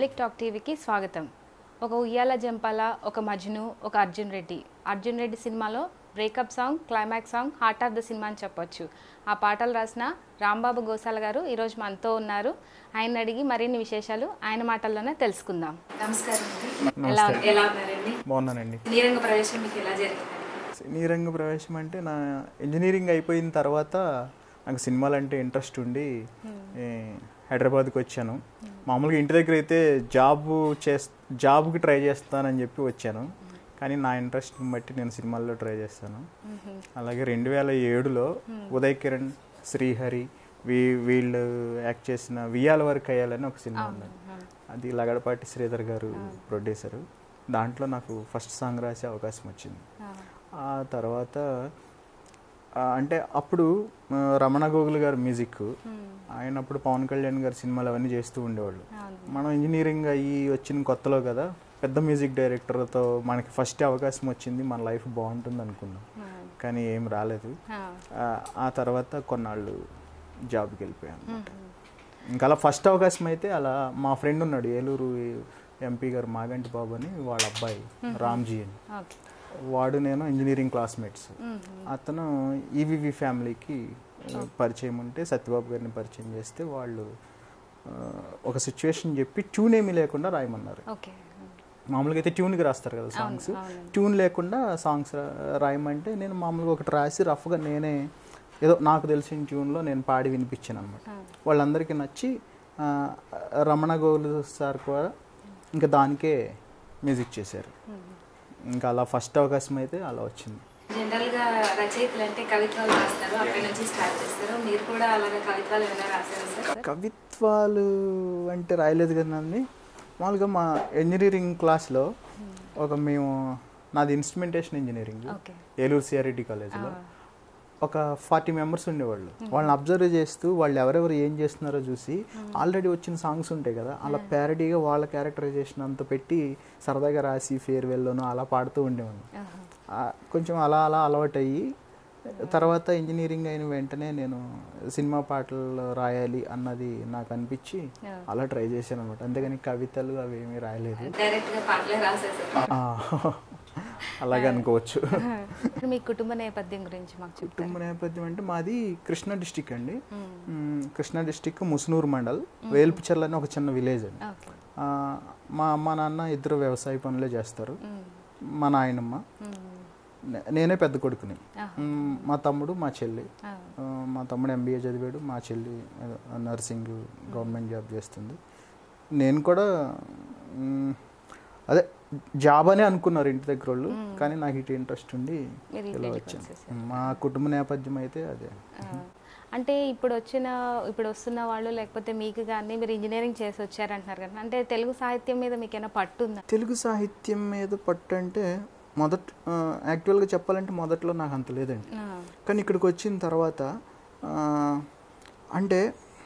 Public talk టీవీకి స్వాగతం ఒక ఉయ్యాల జంపాల ఒక మజ్ను ఒక అర్జున్ రెడ్డి అర్జున్ రెడ్డి సినిమాలో breakup song climax song heart of the cinema అని చెప్పొచ్చు ఆ పాటలు రాసిన రాంబాబు గోసాల గారు ఈరోజు మనతో ఉన్నారు ఆయన అడిగి మరిన్ని విశేషాలు ఆయన మాటల్లోనే తెలుసుకుందాం నమస్కారం ఎలా ఎలా ఉన్నారండి బాగున్నానండి నీరంగ ప్రవేశం మీకు ఎలా జరిగింది సినీ రంగ ప్రవేశం అంటే నా ఇంజనీరింగ్ అయిపోయిన తర్వాత నాకు సినిమాలు అంటే ఇంట్రెస్ట్ ఉండి ఏ, హైదరాబాద్కి వచ్చాను మామూలుగా ఇంటి దగ్గర అయితే జాబ్ చేస్ జాబ్కి ట్రై చేస్తానని చెప్పి వచ్చాను కానీ నా ఇంట్రెస్ట్ని బట్టి నేను సినిమాల్లో ట్రై చేస్తాను అలాగే రెండు వేల ఏడులో ఉదయ్ కిరణ్ శ్రీహరి వీ వీళ్ళు యాక్ట్ చేసిన వియాల వరకు అయ్యాలని ఒక సినిమా ఉంది అది లగడపాటి శ్రీధర్ గారు ప్రొడ్యూసరు దాంట్లో నాకు ఫస్ట్ సాంగ్ రాసే అవకాశం వచ్చింది ఆ తర్వాత ఆ, అంటే అప్పుడు ఆ, రమణ గోగుల్ గారు మ్యూజిక్ ఆయన అప్పుడు పవన్ కళ్యాణ్ గారి సినిమాలు అవన్నీ చేస్తూ ఉండేవాళ్ళు మనం ఇంజనీరింగ్ అయ్యి వచ్చిన కొత్తలో కదా పెద్ద మ్యూజిక్ డైరెక్టర్తో మనకి ఫస్ట్ అవకాశం వచ్చింది మన లైఫ్ బాగుంటుంది అనుకున్నాం కానీ ఏం రాలేదు ఆ, ఆ తర్వాత కొన్నాళ్ళు జాబ్కి వెళ్ళిపోయాను అనమాట ఇంకా అలా ఫస్ట్ అవకాశం అయితే అలా మా ఫ్రెండ్ ఉన్నాడు ఏలూరు ఎంపీ గారు మాగంటి బాబు అని వాళ్ళ అబ్బాయి రామ్జీ అని ఓకే వాడు నేను ఇంజనీరింగ్ క్లాస్మేట్స్ అతను ఈవివి ఫ్యామిలీకి ఆ, పరిచయం ఉంటే సత్యబాబు గారిని పరిచయం చేస్తే వాళ్ళు ఆ, ఒక సిచ్యువేషన్ చెప్పి ట్యూన్ ఏమీ లేకుండా రాయమన్నారు ఓకే మామూలుగా అయితే ట్యూన్కి రాస్తారు కదా సాంగ్స్ ట్యూన్ లేకుండా సాంగ్స్ రాయమంటే నేను మామూలుగా ఒకటి రాసి రఫ్గా నేనే ఏదో నాకు తెలిసిన ట్యూన్లో నేను పాడి వినిపించాను అనమాట వాళ్ళందరికీ నచ్చి ఆ, రమణ గోగులు సార్ కూడా ఇంకా దానికే మ్యూజిక్ చేశారు ఇంకా అలా ఫస్ట్ అవకాశం అయితే అలా వచ్చింది జనరల్ గా రచయితలు అంటే కవిత్వాలు రాస్తారు అక్కడి నుంచి స్టార్ట్ చేస్తారు మీరు కూడా అలాగే కవిత్వాలు ఏమైనా రాశారు సార్ కవిత్వాలు అంటే రాయలేదు కదండి మామూలుగా మా ఇంజనీరింగ్ క్లాస్లో ఒక మేము నాది instrumentation engineering okay Eluru CR Reddy కాలేజ్లో ఒక ఫార్టీ మెంబర్స్ ఉండేవాళ్ళు వాళ్ళని అబ్జర్వ్ చేస్తూ వాళ్ళు ఎవరెవరు ఏం చేస్తున్నారో చూసి ఆల్రెడీ వచ్చిన సాంగ్స్ ఉంటాయి కదా అలా ప్యారడీగా వాళ్ళ క్యారెక్టరైజేషన్ అంత పెట్టి సరదాగా రాసి ఫేర్వెల్లోనూ అలా పాడుతూ ఉండేవాడిని ఆ, కొంచెం అలా అలా అలవాటు అయ్యి తర్వాత ఇంజనీరింగ్ అయిన వెంటనే నేను సినిమా పాటలు రాయాలి అన్నది నాకు అనిపించి అలా ట్రై చేశాను అనమాట అంతేగాని కవితలు అవి ఏమీ రాయలేదు డైరెక్ట్ గా పాటలే రాసేసారు ఆ, అలాగే అనుకోవచ్చు మీ కుటుంబ నేపథ్యం గురించి మాకు చెప్తారు కుటుంబ నేపథ్యం అంటే మాది కృష్ణా డిస్టిక్ అండి మ్, కృష్ణా డిస్టిక్ ముసునూరు మండల్ వేల్పుచర్ల అని ఒక చిన్న విలేజ్ అండి ఓకే ఆ, మా అమ్మ నాన్న ఇద్దరు వ్యవసాయ పనులే చేస్తారు మా నాయనమ్మ నే- నేనే పెద్ద కొడుకుని మ్, మా తమ్ముడు మా చెల్లి ఆ, మా తమ్ముడు ఎంబీఏ చదివాడు మా చెల్లి ఏదో నర్సింగ్ గవర్నమెంట్ జాబ్ చేస్తుంది నేను కూడా మ్, అదే జాబ్ అనే అనుకున్నారు ఇంటి దగ్గర వాళ్ళు కానీ నాకు ఇటు ఇంట్రెస్ట్ ఉండి మీరు ఇలా వచ్చాను మా కుటుంబ నేపథ్యం అయితే అదే అంటే ఇప్పుడు వచ్చిన ఇప్పుడు వస్తున్న వాళ్ళు లేకపోతే మీకు కానీ మీరు ఇంజనీరింగ్ చేసి వచ్చారంటున్నారు కదా అంటే తెలుగు సాహిత్యం మీద మీకు ఏమైనా పట్టు ఉందా తెలుగు సాహిత్యం మీద పట్టు అంటే మొదట ఆ, యాక్చువల్గా చెప్పాలంటే మొదట్లో నాకు అంత లేదండి ఆ, కానీ ఇక్కడికి వచ్చిన తర్వాత ఆ, అంటే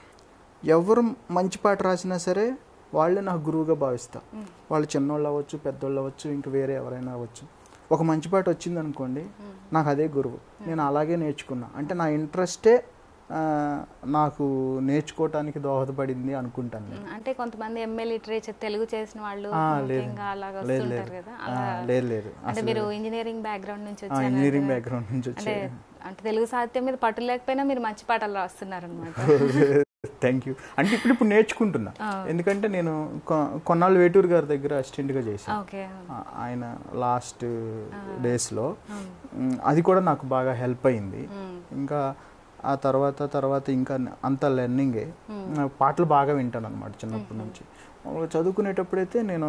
ఎవరు మంచి పాట రాసినా సరే వాళ్ళే నాకు గురువుగా భావిస్తా వాళ్ళు చిన్నోళ్ళు అవ్వచ్చు పెద్దోళ్ళు అవ్వచ్చు ఇంక వేరే ఎవరైనా అవ్వచ్చు ఒక మంచి పాట వచ్చింది అనుకోండి నాకు అదే గురువు నేను అలాగే నేర్చుకున్నా అంటే నా ఇంట్రెస్టే ఆ, నాకు నేర్చుకోవటానికి దోహదపడింది అనుకుంటాను నేను అంటే కొంతమంది ఎంఏ లిటరేచర్ తెలుగు చేసిన వాళ్ళు ఆ, లేదు. ముఖ్యంగా అలాగా లేదు వస్తుంటారు లేదు కదా ఆ, అలా లేదు లేదు అంటే మీరు ఇంజనీరింగ్ బ్యాక్గ్రౌండ్ నుంచి ఆ, వచ్చారు ఇంజనీరింగ్ బ్యాక్గ్రౌండ్ నుంచి అంటే వచ్చే అంటే తెలుగు సాహిత్యం మీద పట్టు లేకపోయినా మీరు మంచి పాటలు రాస్తున్నారు అనమాట థ్యాంక్ యూ అంటే ఇప్పుడు ఇప్పుడు నేర్చుకుంటున్నా ఎందుకంటే నేను కొ- కొన్నాళ్ళు వేటూరు గారి దగ్గర అసిస్టెంట్గా చేశాను ఓకే ఆ- ఆయన లాస్ట్ డేస్లో అది కూడా నాకు బాగా హెల్ప్ అయింది ఇంకా ఆ తర్వాత తర్వాత ఇంకా అంత లెర్నింగే నాకు పాటలు బాగా వింటాను అనమాట చిన్నప్పటి నుంచి మామూలుగా చదువుకునేటప్పుడైతే నేను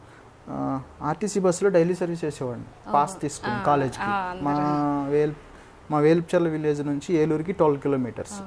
ఆర్టీసీ బస్సులో డైలీ సర్వీస్ చేసేవాడిని పాస్ తీసుకుని కాలేజ్కి మా వేల్ మా వేల్చర్ల విలేజ్ నుంచి ఏలూరుకి ట్వెల్వ్ కిలోమీటర్స్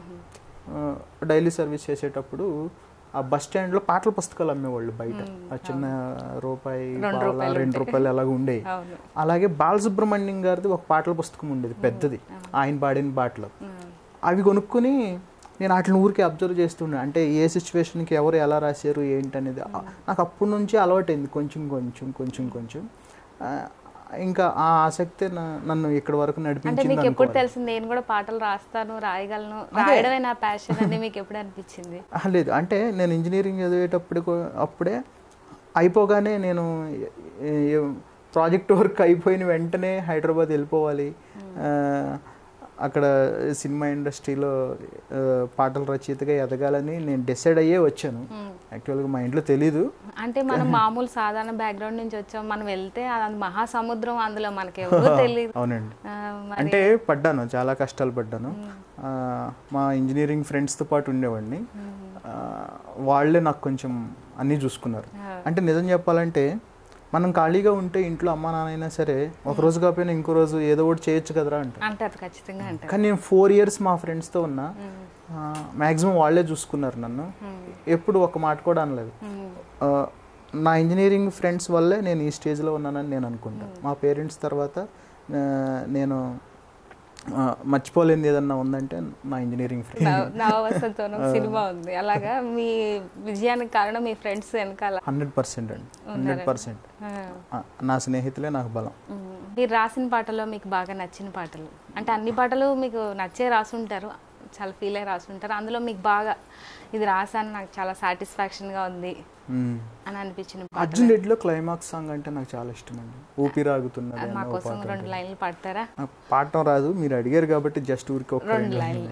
డైలీ సర్వీస్ చేసేటప్పుడు ఆ బస్ స్టాండ్లో పాటల పుస్తకాలు అమ్మేవాళ్ళు బయట ఆ చిన్న రూపాయి పావలా, రెండు రూపాయలు అలాగ ఉండేవి అవును అలాగే బాలసుబ్రహ్మణ్యం గారిది ఒక పాటల పుస్తకం ఉండేది పెద్దది ఆయన పాడిన పాటలు అవి కొనుక్కొని నేను వాటిని ఊరికి అబ్జర్వ్ చేస్తుండే అంటే ఏ సిచ్యువేషన్కి ఎవరు ఎలా రాశారు ఏంటనేది ఆ- నాకు అప్పటి నుంచి అలవాటైంది కొంచెం కొంచెం కొంచెం కొంచెం ఆ, ఇంకా ఆ ఆసక్తే నా- నన్ను ఇక్కడి వరకు అంటే నడిపించింది మీకు ఎప్పుడు అనుకోవాలి. తెలిసింది నేను కూడా పాటలు రాస్తాను రాయగలను రాయడమే నా ప్యాషన్ అని మీకు ఎప్పుడు అనిపించింది ఆ, లేదు అంటే నేను ఇంజనీరింగ్ చదివేటప్పుడు కూ- అప్పుడే అయిపోగానే నేను ప్రాజెక్ట్ వర్క్ అయిపోయిన వెంటనే హైదరాబాద్ వెళ్ళిపోవాలి ఆ, అక్కడ సినిమా ఇండస్ట్రీలో ఆ, పాటల రచయితగా ఎదగాలని నేను డిసైడ్ అయ్యే వచ్చాను యాక్చువల్గా మా ఇంట్లో తెలీదు అంటే మనం మామూలు సాధారణ బ్యాక్గ్రౌండ్ నుంచి వచ్చాం మనం వెళ్తే అది మహాసముద్రం అందులో మనకి ఎవరు తెలియదు అవునండి ఆ, మరి అంటే పడ్డాను చాలా కష్టాలు పడ్డాను ఆ, మా ఇంజనీరింగ్ ఫ్రెండ్స్తో పాటు ఉండేవాడిని ఆ, వాళ్ళే నాకు కొంచెం అన్నీ చూసుకున్నారు అంటే నిజం చెప్పాలంటే మనం ఖాళీగా ఉంటే ఇంట్లో అమ్మ నాన్న అయినా సరే ఒక రోజు కాకపోయినా ఇంకో రోజు ఏదో ఒకటి చేయొచ్చు కదరా అంట అంటారు ఖచ్చితంగా అంటారు కానీ నేను ఫోర్ ఇయర్స్ మా ఫ్రెండ్స్తో ఉన్నా మ్యాక్సిమం వాళ్ళే చూసుకున్నారు నన్ను ఎప్పుడు ఒక మాట కూడా అనలేదు ఉమ్. ఆ, నా ఇంజనీరింగ్ ఫ్రెండ్స్ వల్లే నేను ఈ స్టేజ్లో ఉన్నానని నేను అనుకుంటాను మా పేరెంట్స్ తర్వాత ఆ, నేను ఆ, మర్చిపోలేనిది ఏదన్నా ఉందంటే నా ఇంజనీరింగ్ ఫ్రెండ్ నవ- నవవసంతోనం సినిమా ఉంది అలాగా మీ విజయానికి కారణం మీ ఫ్రెండ్స్ వెనకాల హండ్రెడ్ పర్సెంట్ అండి హండ్రెడ్ పర్సెంట్ ఆ. నా స్నేహితులే నాకు బలం ఉమ్. మీరు రాసిన పాటల్లో మీకు బాగా నచ్చిన పాటలు అంటే అన్ని పాటలు మీకు నచ్చే రాసుంటారు చాలా ఫీల్ అయ్యి రాసుంటారు అందులో మీకు బాగా ఇది రాసాను నాకు చాలా సాటిస్ఫాక్షన్గా ఉంది మ్మ్. అని అనిపించిన పాట అర్జున్ రెడ్డిలో క్లైమాక్స్ సాంగ్ అంటే నాకు చాలా ఇష్టం అండి ఊపిరాగుతున్నది అది మా అన్న ఓ కోసం పాట రెండు లైన్లు పాడతారా నాకు పాడటం రాదు మీరు అడిగారు కాబట్టి జస్ట్ ఊరికి ఒక రెండు రెండు లైన్లు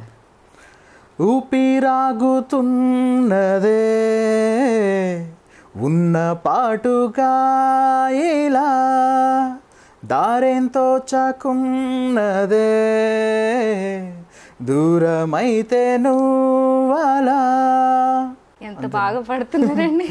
ఊపిరాగుతున్నదే ఉన్న పాటుగా ఇలా దారేంతో చాకున్నదే దూరమైతే నువ్వలా ఎంత బాగా పడుతున్నారండి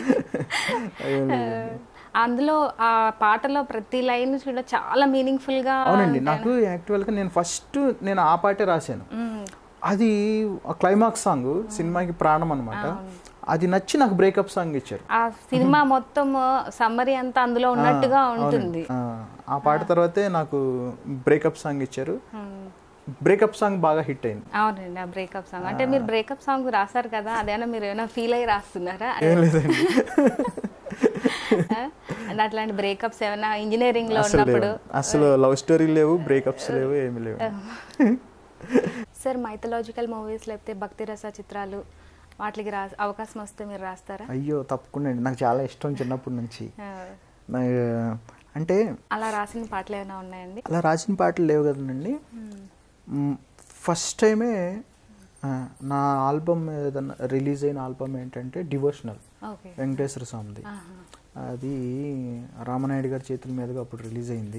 అందులో ఆ పాటలో ప్రతి లైన్ కూడా చాలా మీనింగ్ఫుల్ గా అవునండి నాకు యాక్చువల్గా నేను ఫస్ట్ నేను ఆ పాటే రాశాను మ్మ్. అది క్లైమాక్స్ సాంగ్ సినిమాకి ప్రాణం అనమాట అది నచ్చి నాకు బ్రేకప్ సాంగ్ ఇచ్చారు ఆ సినిమా మొత్తం సమ్మరీ అంతా అందులో ఉన్నట్టుగా ఉంటుంది ఆ, ఆ పాట తర్వాతే నాకు బ్రేకప్ సాంగ్ ఇచ్చారు మ్మ్. బ్రేకప్ సాంగ్ బాగా హిట్ అయింది అవునండి ఆ బ్రేకప్ సాంగ్ అంటే మీరు బ్రేకప్ సాంగ్ రాశారు కదా అదేనా మీరు ఏమైనా ఫీల్ అయ్యి రాస్తున్నారా ఏం లేదండి ఆ? అంటే అట్లాంటి బ్రేకప్స్ ఏమైనా ఇంజనీరింగ్ లో అసలు ఉన్నప్పుడు లేవు అసలు లవ్ స్టోరీ లేవు బ్రేకప్స్ లేవు ఏమి లేవు సార్ మైథలాజికల్ మూవీస్ లేకపోతే భక్తి రస చిత్రాలు వాటికి రా అవకాశం వస్తే మీరు రాస్తారా అయ్యో తప్పకుండా అండి నాకు చాలా ఇష్టం చిన్నప్పటి నుంచి ఆ. నా- అంటే అలా రాసిన పాటలు ఏమైనా ఉన్నాయండి అలా రాసిన పాటలు లేవు కదండి ఫస్ట్ టైమే ఆ, నా ఆల్బమ్ ఏదన్నా రిలీజ్ అయిన ఆల్బమ్ ఏంటంటే డివోషనల్ ఓకే వెంకటేశ్వర స్వామిది అది రామనాయుడు గారి చేతుల మీదుగా అప్పుడు రిలీజ్ అయింది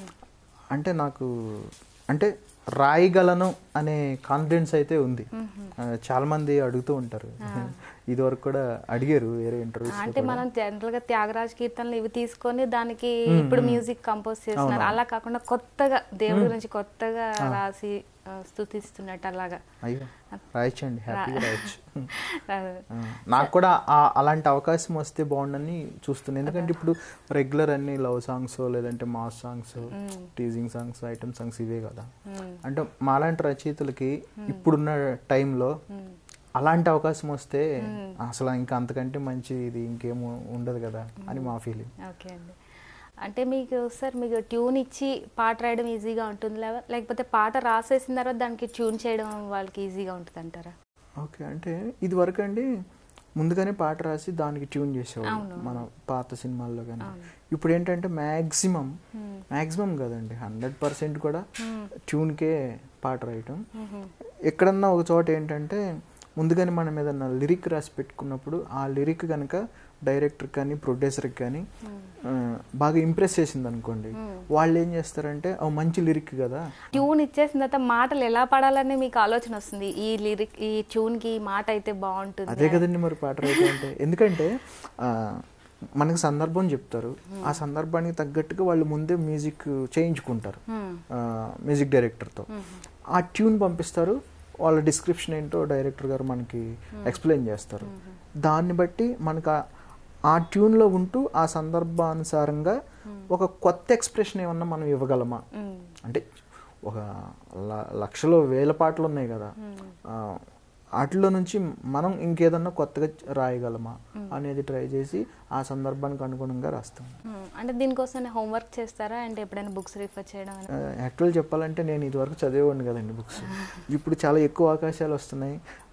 అంటే నాకు అంటే రాయగలను అనే కాన్ఫిడెన్స్ అయితే ఉంది ఆ, చాలా మంది అడుగుతూ ఉంటారు ఇది వరకు కూడా అడిగారు వేరే ఇంటర్వ్యూస్ అంటే మనం జనరల్ గా త్యాగరాజ్ కీర్తనలు ఇవి తీసుకొని దానికి ఇప్పుడు మ్యూజిక్ కంపోజ్ చేస్తున్నారు అలా కాకుండా కొత్తగా దేవుడి గురించి కొత్తగా రాసి ఆ, స్తుతిస్తున్నట్టు అలాగా అయ్యో రాయొచ్చండి హ్యాపీగా రాయొచ్చు ఆ, ఆ, నాకు కూడా ఆ- అలాంటి అవకాశం వస్తే బాగుండని చూస్తున్నాను ఎందుకంటే ఇప్పుడు రెగ్యులర్ అన్ని లవ్ సాంగ్స్ లేదంటే mass songs teasing songs item songs ఇవే కదా మ్మ్. అంటే మాలాంటి రచయితలకి ఇప్పుడున్న టైంలో అలాంటి అవకాశం వస్తే అసలు ఇంకా అంతకంటే మంచి ఇది ఇంకేమో ఉండదు కదా అని మా ఫీలింగ్ ఓకే అండి అంటే మీకు సార్ మీకు ట్యూన్ ఇచ్చి పాట రాయడం ఈజీగా ఉంటుంది లేవ- లేకపోతే పాట రాసేసిన తర్వాత దానికి ట్యూన్ చేయడం వాళ్ళకి ఈజీగా ఉంటుంది అంటారా ఓకే అంటే ఇది వరకు అండి ముందుగానే పాట రాసి దానికి ట్యూన్ చేసేవాళ్ళు మన పాత సినిమాల్లో కానీ ఇప్పుడు ఏంటంటే మ్యాక్సిమం మ్యాక్సిమం కదండి హండ్రెడ్ పర్సెంట్ కూడా ట్యూన్కే పాట రాయటం ఎక్కడన్నా ఒక చోట ఏంటంటే ముందుగానే మనం ఏదన్నా లిరిక్ రాసి పెట్టుకున్నప్పుడు ఆ లిరిక్ కనుక డైరెక్టర్ కానీ ప్రొడ్యూసర్కి కానీ ఆ, బాగా ఇంప్రెస్ చేసింది అనుకోండి వాళ్ళు ఏం చేస్తారంటే "ఓ, మంచి లిరిక్ కదా ట్యూన్ ఇచ్చేసిన తర్వాత మాటలు ఎలా పాడాలని మీకు ఆలోచన వస్తుంది ఈ లిరిక్ ఈ ట్యూన్ కి ఈ మాట అయితే బాగుంటుంది అదే కదండి మరి పాట రాయటం అంటే ఎందుకంటే ఆ, మనకి సందర్భం చెప్తారు ఆ సందర్భానికి తగ్గట్టుగా వాళ్ళు ముందే మ్యూజిక్ చేయించుకుంటారు Hmm. ఆ, మ్యూజిక్ డైరెక్టర్తో ఆ ట్యూన్ పంపిస్తారు వాళ్ళ డిస్క్రిప్షన్ ఏంటో డైరెక్టర్ గారు మనకి ఎక్స్ప్లెయిన్ చేస్తారు దాన్ని బట్టి మనకు ఆ- ఆ ట్యూన్లో ఉంటూ ఆ సందర్భానుసారంగా ఒక కొత్త ఎక్స్ప్రెషన్ ఏమన్నా మనం ఇవ్వగలమా మ్మ్. అంటే ఒక ల- లక్షలో వేల పాటలు ఉన్నాయి కదా ఆ, వాటిలో నుంచి మనం ఇంకేదన్నా కొత్తగా రాయగలమా అనేది ట్రై చేసి ఆ సందర్భానికి అనుగుణంగా రాస్తాం మ్మ్. అంటే దీనికోసం హోంవర్క్ చేస్తారా అంటే ఎప్పుడైనా బుక్స్ రిఫర్ చేయడం అని యాక్చువల్ చెప్పాలంటే నేను ఇదివరకు చదివేవాడిని కదండి బుక్స్ ఇప్పుడు చాలా ఎక్కువ అవకాశాలు వస్తున్నాయి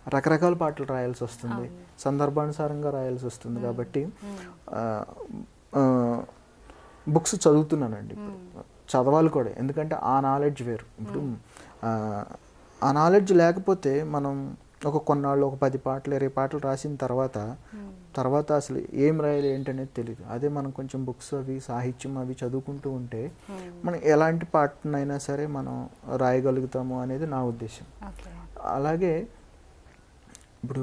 రకరకాల పాటలు రాయాల్సి వస్తుంది సందర్భానుసారంగా రాయాల్సి వస్తుంది కాబట్టి బుక్స్ చదువుతున్నానండి ఇప్పుడు చదవాలి కూడా ఎందుకంటే ఆ నాలెడ్జ్ వేరు ఇప్పుడు ఆ, ఆ నాలెడ్జ్ లేకపోతే మనం ఒక కొన్నాళ్ళు ఒక పది పాటలు ఇరవై పాటలు రాసిన తర్వాత తర్వాత అసలు ఏం రాయాలి ఏంటనేది తెలియదు అదే మనం కొంచెం బుక్స్ అవి సాహిత్యం అవి చదువుకుంటూ ఉంటే మనం ఎలాంటి పాటనైనా సరే మనం రాయగలుగుతాము అనేది నా ఉద్దేశం ఓకే అలాగే ఇప్పుడు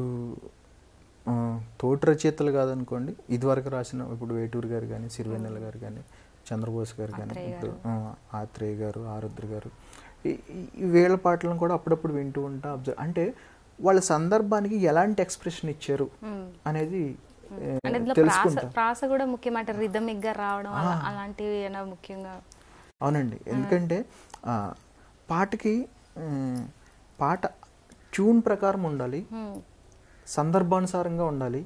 ఆ, తోటి రచయితలు కాదనుకోండి ఇదివరకు రాసిన ఇప్పుడు వేటూరు గారు కానీ సిరివెన్నెల గారు కానీ చంద్రబోస్ గారు కానీ ఆత్రేయ ఇప్పుడు ఆ, ఆత్రేయ గారు ఆరుద్ర గారు ఈ- ఈ- ఈ వీళ్ళ పాటలను కూడా అప్పుడప్పుడు వింటూ ఉంటా అబ్జర్వ్ అంటే వాళ్ళ సందర్భానికి ఎలాంటి ఎక్స్ప్రెషన్ ఇచ్చారు అనేది ఏ, అంటే ఇందులో ప్రాస తెలుసుకుంటా ప్రాస కూడా ముఖ్యమంటే రిథమిక్ గా రావడం అలా- అలాంటివి ఏమైనా ముఖ్యంగా అవునండి ఎందుకంటే ఆ, పాటకి ఉమ్, పాట ట్యూన్ ప్రకారం ఉండాలి సందర్భానుసారంగా ఉండాలి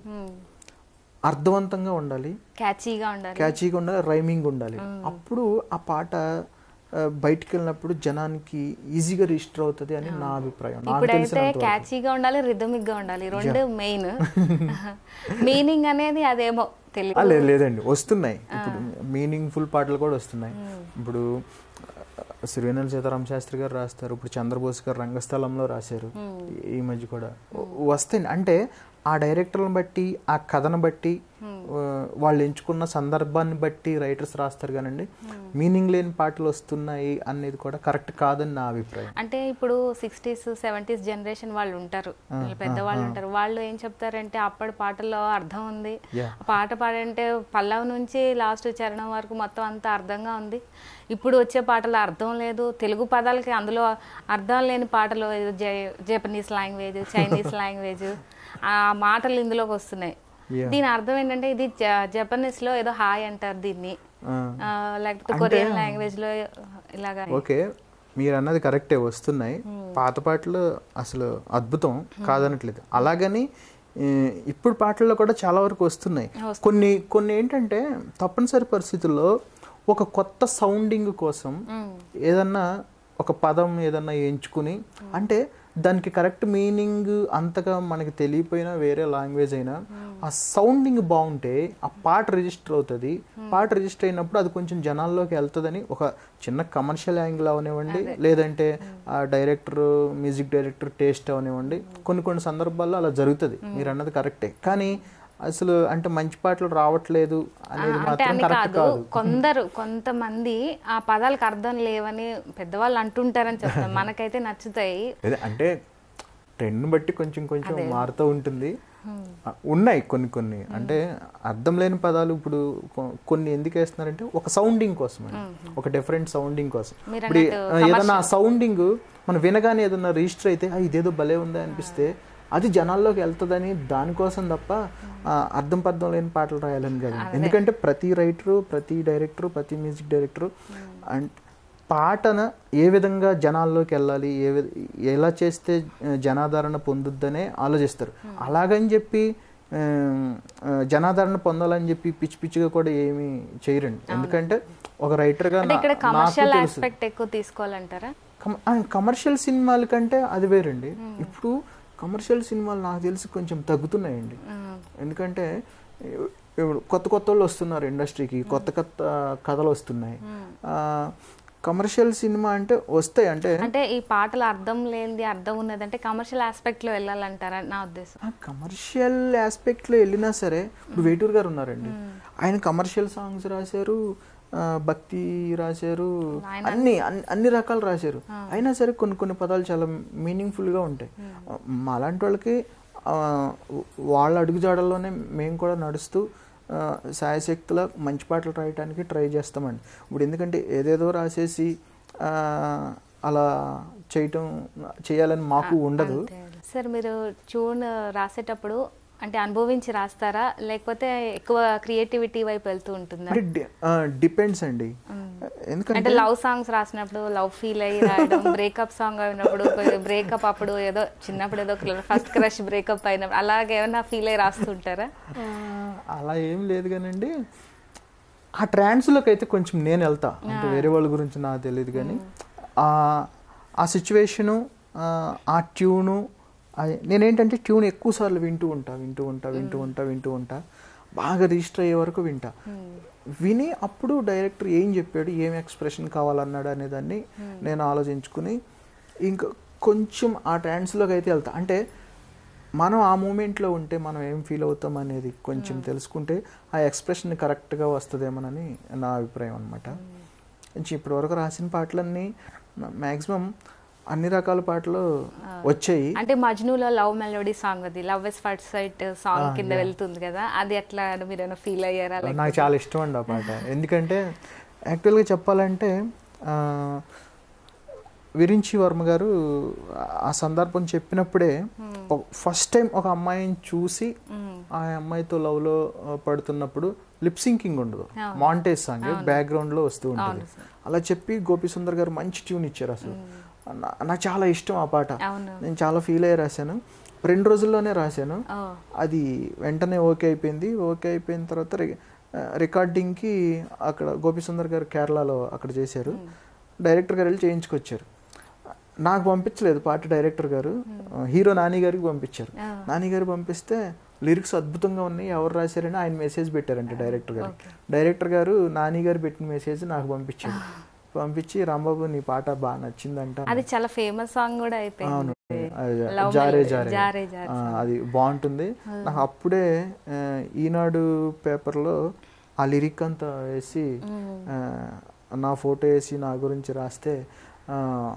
అర్థవంతంగా ఉండాలి క్యాచీగా ఉండాలి క్యాచీగా ఉండాలి రైమింగ్ ఉండాలి అప్పుడు ఆ పాట ఆ, బయటికి వెళ్ళినప్పుడు జనానికి ఈజీగా రిజిస్టర్ అవుతుంది అని నా అభిప్రాయం నాకు ఇప్పుడైతే తెలిసినంత వరకు. క్యాచీగా ఉండాలి రిథమిక్ గా ఉండాలి ఈ రెండు మెయిన్ మీనింగ్ అనేది అదేమో ఆ, తెలియదు లేదు లేదండి వస్తున్నాయి ఇప్పుడు మీనింగ్ఫుల్ పాటలు కూడా వస్తున్నాయి ఇప్పుడు ఆ, సిరివెన్నెల సీతారామ శాస్త్రి గారు రాస్తారు ఇప్పుడు చంద్రబోస్ గారు రంగస్థలంలో రాశారు ఈ- ఈ మధ్య కూడా వ- వస్తాయి అంటే ఆ డైరెక్టర్లను బట్టి ఆ కథను బట్టి ఆ, వాళ్ళు ఎంచుకున్న సందర్భాన్ని బట్టి రైటర్స్ రాస్తారు కానండి మీనింగ్ లేని పాటలు వస్తున్నాయి అనేది కూడా కరెక్ట్ కాదని నా అభిప్రాయం అంటే ఇప్పుడు సిక్స్టీస్ సెవెంటీస్ జనరేషన్ వాళ్ళు ఉంటారు వీళ్ళు పెద్దవాళ్ళు ఉంటారు వాళ్ళు ఏం చెప్తారంటే అప్పటి పాటల్లో అర్థం ఉంది Yeah. పాట పాడంటే పల్లవి నుంచి లాస్ట్ చరణం వరకు మొత్తం అంతా అర్థంగా ఉంది ఇప్పుడు వచ్చే పాటలు అర్థం లేదు తెలుగు పదాలకి అందులో అర్థం లేని పాటలు ఏదో జై- జపనీస్ లాంగ్వేజ్ చైనీస్ లాంగ్వేజ్ ఆ మాటలు ఇందులోకి వస్తున్నాయి Yeah. దీని అర్థం ఏంటంటే ఇది జ- జపనీస్ లో ఏదో హాయ్ అంటారు దీన్ని ఆ. ఆ, లేకపోతే కొరియన్ లాంగ్వేజ్ లో ఇలాగా ఓకే మీరు అన్నది కరెక్టే వస్తున్నాయి పాత పాటలు అసలు అద్భుతం కాదనట్లేదు అలాగని ఈ, ఇప్పుడు పాటల్లో కూడా చాలా వరకు వస్తున్నాయి కొన్ని కొన్ని ఏంటంటే తప్పనిసరి పరిస్థితుల్లో ఒక కొత్త సౌండింగ్ కోసం ఏదన్నా ఒక పదం ఏదన్నా ఎంచుకుని అంటే దానికి కరెక్ట్ మీనింగ్ అంతగా మనకి తెలియపోయినా వేరే లాంగ్వేజ్ అయినా ఆ సౌండింగ్ బాగుంటే ఆ పాట రిజిస్టర్ అవుతుంది పాట రిజిస్టర్ అయినప్పుడు అది కొంచెం జనాల్లోకి వెళ్తుందని ఒక చిన్న కమర్షియల్ యాంగిల్ అవనివ్వండి లేదంటే ఆ డైరెక్టర్ మ్యూజిక్ డైరెక్టర్ టేస్ట్ అవనివ్వండి కొన్ని కొన్ని సందర్భాల్లో అలా జరుగుతుంది మీరు అన్నది కరెక్టే కానీ అసలు అంటే మంచి పాటలు రావట్లేదు అనేది అంటే మాత్రం అని కరెక్ట్ కాదు కాదు కొందరు కొంతమంది ఆ పదాలకు అర్థం లేవని పెద్దవాళ్ళు అంటుంటారని చెప్తాను మనకైతే నచ్చుతాయి అదే అంటే ట్రెండ్ బట్టి కొంచెం కొంచెం మారుతూ ఉంటుంది ఆ, ఉన్నాయి కొన్ని కొన్ని అంటే అర్థం లేని పదాలు ఇప్పుడు కొ- కొన్ని ఎందుకు వేస్తున్నారంటే ఒక సౌండింగ్ కోసం అండి ఒక డిఫరెంట్ సౌండింగ్ కోసం మీరు ఇప్పుడు ఆ, ఏదన్నా సౌండింగ్ మనం వినగానే ఏదన్నా రిజిస్టర్ అయితే "ఆ, ఇదేదో భలే ఉందా అనిపిస్తే అది జనాల్లోకి వెళ్తుందని దానికోసం తప్ప ఆ, అర్థం పర్థం లేని పాటలు రాయాలని కాదు ఎందుకంటే ప్రతి రైటరు ప్రతి డైరెక్టరు ప్రతి మ్యూజిక్ డైరెక్టరు అండ్ పాటన ఏ విధంగా జనాల్లోకి వెళ్ళాలి ఏ విధ ఎలా చేస్తే ఆ, జనాదరణ పొందుద్దనే ఆలోచిస్తారు అలాగని చెప్పి ఆ, ఆ, జనాదరణ పొందాలని చెప్పి పిచ్చి పిచ్చిగా కూడా ఏమీ చేయరండి ఎందుకంటే ఒక రైటర్గా అంటే ఇక్కడ కమర్షియల్ ఆస్పెక్ట్ ఎక్కువ తీసుకోవాలంటారా కమర్షియల్ సినిమాల కంటే అది వేరండి ఇప్పుడు కమర్షియల్ సినిమాలు నాకు తెలిసి కొంచెం తగ్గుతున్నాయండి ఎందుకంటే ఇ- ఇప్పుడు కొత్త కొత్త వాళ్ళు వస్తున్నారు ఇండస్ట్రీకి కొత్త కొత్త కథలు వస్తున్నాయి కమర్షియల్ సినిమా అంటే వస్తాయి అంటే అంటే ఈ పాటలు అర్థం లేనిది అర్థం ఉన్నది అంటే కమర్షియల్ ఆస్పెక్ట్ లో వెళ్ళాలంటారా నా ఉద్దేశం కమర్షియల్ ఆస్పెక్ట్లో వెళ్ళినా సరే ఇప్పుడు వేటూరు గారు ఉన్నారండి ఆయన కమర్షియల్ సాంగ్స్ రాశారు ఆ, భక్తి రాశారు అన్ని అన్ని- అన్ని రకాలు రాశారు అయినా సరే కొన్ని కొన్ని పదాలు చాలా మీనింగ్ఫుల్గా ఉంటాయి మా అలాంటి వాళ్ళకి ఆ, వాళ్ళ అడుగుజాడల్లోనే మేము కూడా నడుస్తూ ఆ, శాయశక్తుల మంచి పాటలు రాయడానికి ట్రై చేస్తామండి ఇప్పుడు ఎందుకంటే ఏదేదో రాసేసి ఆ, అలా చేయటం చేయాలని మాకు ఉండదు సార్ మీరు ట్యూన్ రాసేటప్పుడు అంటే అనుభవించి రాస్తారా లేకపోతే ఎక్కువ క్రియేటివిటీ వైపు వెళ్తూ ఉంటుందా అంటే డిపెండ్స్ అండి ఎందుకంటే అంటే లవ్ సాంగ్స్ రాసినప్పుడు లవ్ ఫీల్ అయ్యి రాయడం బ్రేకప్ సాంగ్ అయినప్పుడు బ్రేకప్ అప్పుడు ఏదో చిన్నప్పుడు ఏదో ఫస్ట్ క్రష్ బ్రేకప్ అయినప్పుడు అలాగే ఏమైనా ఫీల్ అయ్యి రాస్తుంటారా ఆ, అలా ఏం లేదు కానండి ఆ ట్రాన్స్లోకి అయితే కొంచెం నేను వెళ్తా అంటే వేరే వాళ్ళ గురించి నాకు తెలియదు కానీ ఆ ఆ సిచ్యువేషను ఆ ట్యూను అది నేనేంటంటే ట్యూన్ ఎక్కువ సార్లు వింటూ ఉంటా వింటూ ఉంటా వింటూ ఉంటా వింటూ ఉంటా బాగా రిజిస్టర్ అయ్యే వరకు వింటా విని అప్పుడు డైరెక్టర్ ఏం చెప్పాడు ఏం ఎక్స్ప్రెషన్ కావాలన్నాడు అనే దాన్ని నేను ఆలోచించుకుని ఇంకా కొంచెం ఆ ట్రాన్స్లోకి అయితే వెళ్తా అంటే మనం ఆ మూమెంట్లో ఉంటే మనం ఏం ఫీల్ అవుతాం అనేది కొంచెం తెలుసుకుంటే ఆ ఎక్స్ప్రెషన్ కరెక్ట్గా వస్తుందేమోనని నా అభిప్రాయం అనమాట నుంచి ఇప్పటి వరకు రాసిన పాటలన్నీ మ్యాక్సిమం అన్ని రకాల పాటలు వచ్చాయి అంటే మజ్నులో లవ్ మెలోడీ సాంగ్ అది love is first sight song Ah, కింద yeah. వెళ్తుంది కదా అది ఎట్లా మీరు ఏమైనా ఫీల్ అయ్యారా నాకు లేకపోతే- చాలా ఇష్టం అండి ఆ పాట ఎందుకంటే యాక్చువల్గా చెప్పాలంటే ఆ, విరించి వర్మ గారు ఆ సందర్భం చెప్పినప్పుడే ఫస్ట్ టైం ఒక అమ్మాయిని చూసి మ్మ్. ఆ అమ్మాయితో లవ్లో పడుతున్నప్పుడు లిప్ సింకింగ్ ఉండదు అవును. మాంటేజ్ సాంగ్ అవును. బ్యాక్గ్రౌండ్లో వస్తూ ఉంటుంది అవును సార్. అలా చెప్పి గోపి సుందర్ గారు మంచి ట్యూన్ ఇచ్చారు అసలు నా- నాకు చాలా ఇష్టం ఆ పాట అవును నేను చాలా ఫీల్ అయ్యి రాశాను రెండు రోజుల్లోనే రాశాను ఓ అది వెంటనే ఓకే అయిపోయింది ఓకే అయిపోయిన తర్వాత రి- ఆ, రికార్డింగ్కి అక్కడ గోపి సుందర్ గారు కేరళలో అక్కడ చేశారు డైరెక్టర్ గారు వెళ్ళి చేయించుకొచ్చారు నాకు పంపించలేదు పాట డైరెక్టర్ గారు హీరో నాని గారికి పంపించారు ఆ. నాని గారు పంపిస్తే లిరిక్స్ అద్భుతంగా ఉన్నాయి ఎవరు రాశారని ఆయన మెసేజ్ పెట్టారంట డైరెక్టర్ గారు Okay. డైరెక్టర్ గారు నాని గారు పెట్టిన మెసేజ్ నాకు పంపించారు పంపించి రాంబాబు నీ పాట బాగా నచ్చిందంట అది చాలా ఫేమస్ సాంగ్ కూడా అవును అయిపోయింది అది Love జారే melody. జారే జారే జారే ఆ, అది బాగుంటుంది నాకు అప్పుడే ఆ, ఈనాడు పేపర్లో ఆ లిరిక్ అంతా వేసి ఆ, నా ఫోటో వేసి నా గురించి రాస్తే ఆ,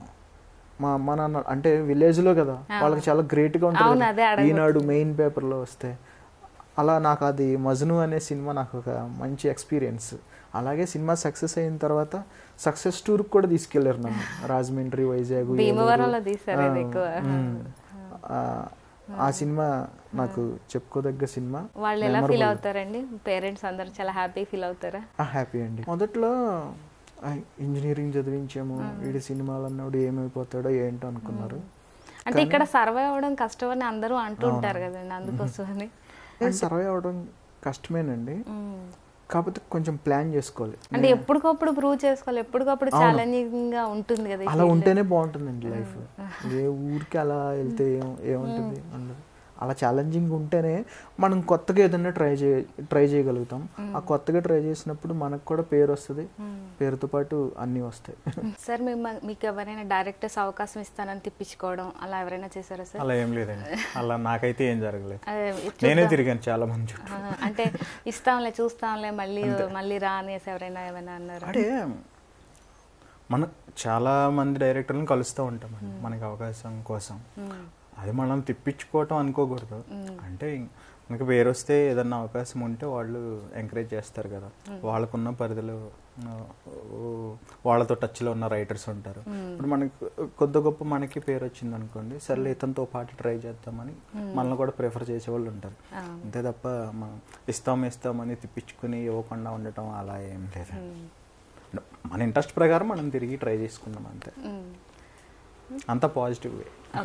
మా అమ్మ నాన్న అంటే విలేజ్ లో కదా వాళ్ళకి చాలా గ్రేట్ గా ఉంటుంది అవును, కదా. అదే అడగబోతున్నా. ఈనాడు మెయిన్ పేపర్ లో వస్తే అలా నాకు అది మజ్ను అనే సినిమా నాకు ఒక మంచి ఎక్స్పీరియన్స్ అలాగే సినిమా సక్సెస్ అయిన తర్వాత సక్సెస్ టూర్ కూడా తీసుకెళ్లారు నన్ను రాజమండ్రి వైజాగ్ ఏలూరు. భీమవరంలో తీశారు ఇది ఆ, ఎక్కువ. ఉమ్. ఆ, ఆ సినిమా నాకు చెప్పుకోదగ్గ సినిమా వాళ్ళు ఎలా ఫీల్ Memorable. అవుతారండి పేరెంట్స్ అందరు చాలా హ్యాపీ ఫీల్ అవుతారా హ్యాపీ అండి మొదట్లో ఆ, ఇంజనీరింగ్ చదివించాము వీడి సినిమాలు అన్నప్పుడు ఏమైపోతాడో ఏంటో అనుకున్నారు అంటే ఇక్కడ సర్వే అవ్వడం కష్టం అని అందరూ అంటుంటారు కదండి అందుకోసమని సర్వే అవడం కష్టమేనండి మ్మ్. కాకపోతే కొంచెం ప్లాన్ చేసుకోవాలి అంటే ఎప్పటికప్పుడు ప్రూవ్ చేసుకోవాలి ఎప్పటికప్పుడు ఛాలెంజింగ్ గా ఉంటుంది కదా ఈ అలా field. ఉంటేనే బాగుంటుందండి లైఫ్ ఏ ఊరికి అలా వెళ్తే ఏం- ఏముంటుంది ఉండదు అలా ఛాలెంజింగ్ ఉంటేనే మనం కొత్తగా ఏదైనా ట్రై చేయ ట్రై చేయగలుగుతాం ఆ కొత్తగా ట్రై చేసినప్పుడు మనకు కూడా పేరు వస్తుంది పేరుతో పాటు అన్నీ వస్తాయి సార్ మిమ్మ మీకు ఎవరైనా డైరెక్టర్స్ అవకాశం ఇస్తానని తిప్పించుకోవడం అలా ఎవరైనా చేశారా సార్ అలా ఏం లేదండి అలా నాకైతే ఏం జరగలేదు అదే ఇది నేనే చూద్దాం. తిరిగాను చాలా మంది చుట్టూ ఆ, అంటే ఇస్తాంలే చూస్తాంలే మళ్ళీ మళ్ళీ రా అనేసి ఎవరైనా ఏమైనా అన్నారు అంటే మన చాలా మంది డైరెక్టర్లను కలుస్తూ ఉంటాం మనకి అవకాశం కోసం అది మనం తిప్పించుకోవటం అనుకోకూడదు అంటే మనకి పేరు వస్తే ఏదన్నా అవకాశం ఉంటే వాళ్ళు ఎంకరేజ్ చేస్తారు కదా వాళ్ళకున్న పరిధిలో ఆ, ఓ, వాళ్ళతో టచ్లో ఉన్న రైటర్స్ ఉంటారు ఇప్పుడు మనకి కొద్ది గొప్ప మనకి పేరు వచ్చింది అనుకోండి సర్లే ఇతనితో పాటు ట్రై చేద్దామని మనల్ని కూడా ప్రిఫర్ చేసేవాళ్ళు ఉంటారు ఆ. అంతే తప్ప మనం ఇస్తాం ఇస్తామని తిప్పించుకుని ఇవ్వకుండా ఉండటం అలా ఏం లేదు మన ఇంట్రెస్ట్ ప్రకారం మనం తిరిగి ట్రై చేసుకున్నాం అంతే మ్మ్. అంతా పాజిటివ్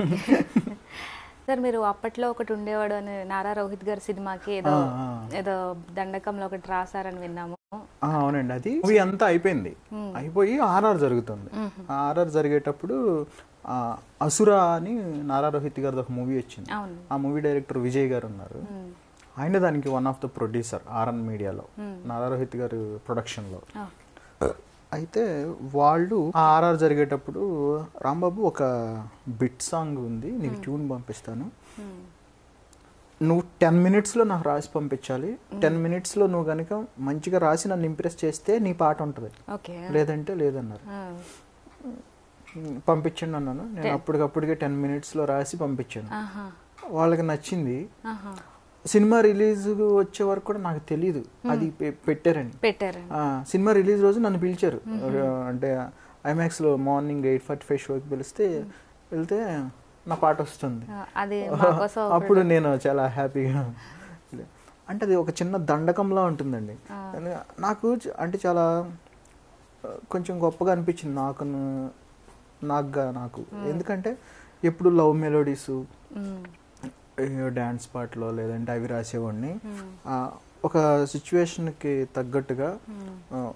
సార్ మీరు అప్పట్లో ఒకటి ఉండేవాడు అని నారా రోహిత్ గారి సినిమాకి ఏదో ఆ, ఆ. ఏదో దండకంలో ఒకటి రాసారని విన్నాము అవునండి అది మూవీ అంతా అయిపోయింది అయిపోయి ఆర్ఆర్ జరుగుతుంది ఆర్ఆర్ జరిగేటప్పుడు ఆ, అసుర అని నారా రోహిత్ గారిది ఒక మూవీ వచ్చింది అవును ఆ మూవీ డైరెక్టర్ విజయ్ గారు ఉన్నారు మ్మ్. ఆయన దానికి one of the producer R N మీడియాలో నారా రోహిత్ గారు ప్రొడక్షన్లో ఓకే. అయితే వాళ్ళు ఆ ఆర్ఆర్ జరిగేటప్పుడు రాంబాబు ఒక బిట్ సాంగ్ ఉంది నీకు ట్యూన్ పంపిస్తాను మ్మ్. నువ్వు టెన్ మినిట్స్లో నాకు రాసి పంపించాలి టెన్ మినిట్స్లో నువ్వు కనుక మంచిగా రాసి నన్ను ఇంప్రెస్ చేస్తే నీ పాట ఉంటుంది ఓకే లేదంటే లేదన్నారు ఆ. పంపించండి అన్నాను నేను అప్పటికప్పటికే టెన్ మినిట్స్లో రాసి పంపించాను ఆహా. వాళ్ళకి నచ్చింది ఆహా. సినిమా రిలీజ్ వచ్చే వరకు కూడా నాకు తెలియదు అది పె- పెట్టారని పెట్టారు ఆ, సినిమా రిలీజ్ రోజు నన్ను పిలిచారు అంటే ఐమాక్స్లో మార్నింగ్ ఎయిట్ ఫార్టీ ఫైవ్ షోకి పిలిస్తే వెళ్తే నా పాట వస్తుంది ఆ, అది మా కోసం ఒక అప్పుడు నేను చాలా హ్యాపీగా అంటే అది ఒక చిన్న దండకంలా ఉంటుందండి నాకు చ- అంటే చాలా ఆ, కొంచెం గొప్పగా అనిపించింది నాకు నాకుగా నాకు ఎందుకంటే ఎప్పుడు లవ్ మెలోడీస్ మ్మ్. డ్యాన్స్ పాటలో లేదంటే అవి రాసేవాడిని మ్మ్. ఆ, ఒక సిచ్యువేషన్కి తగ్గట్టుగా మ్మ్. ఆ,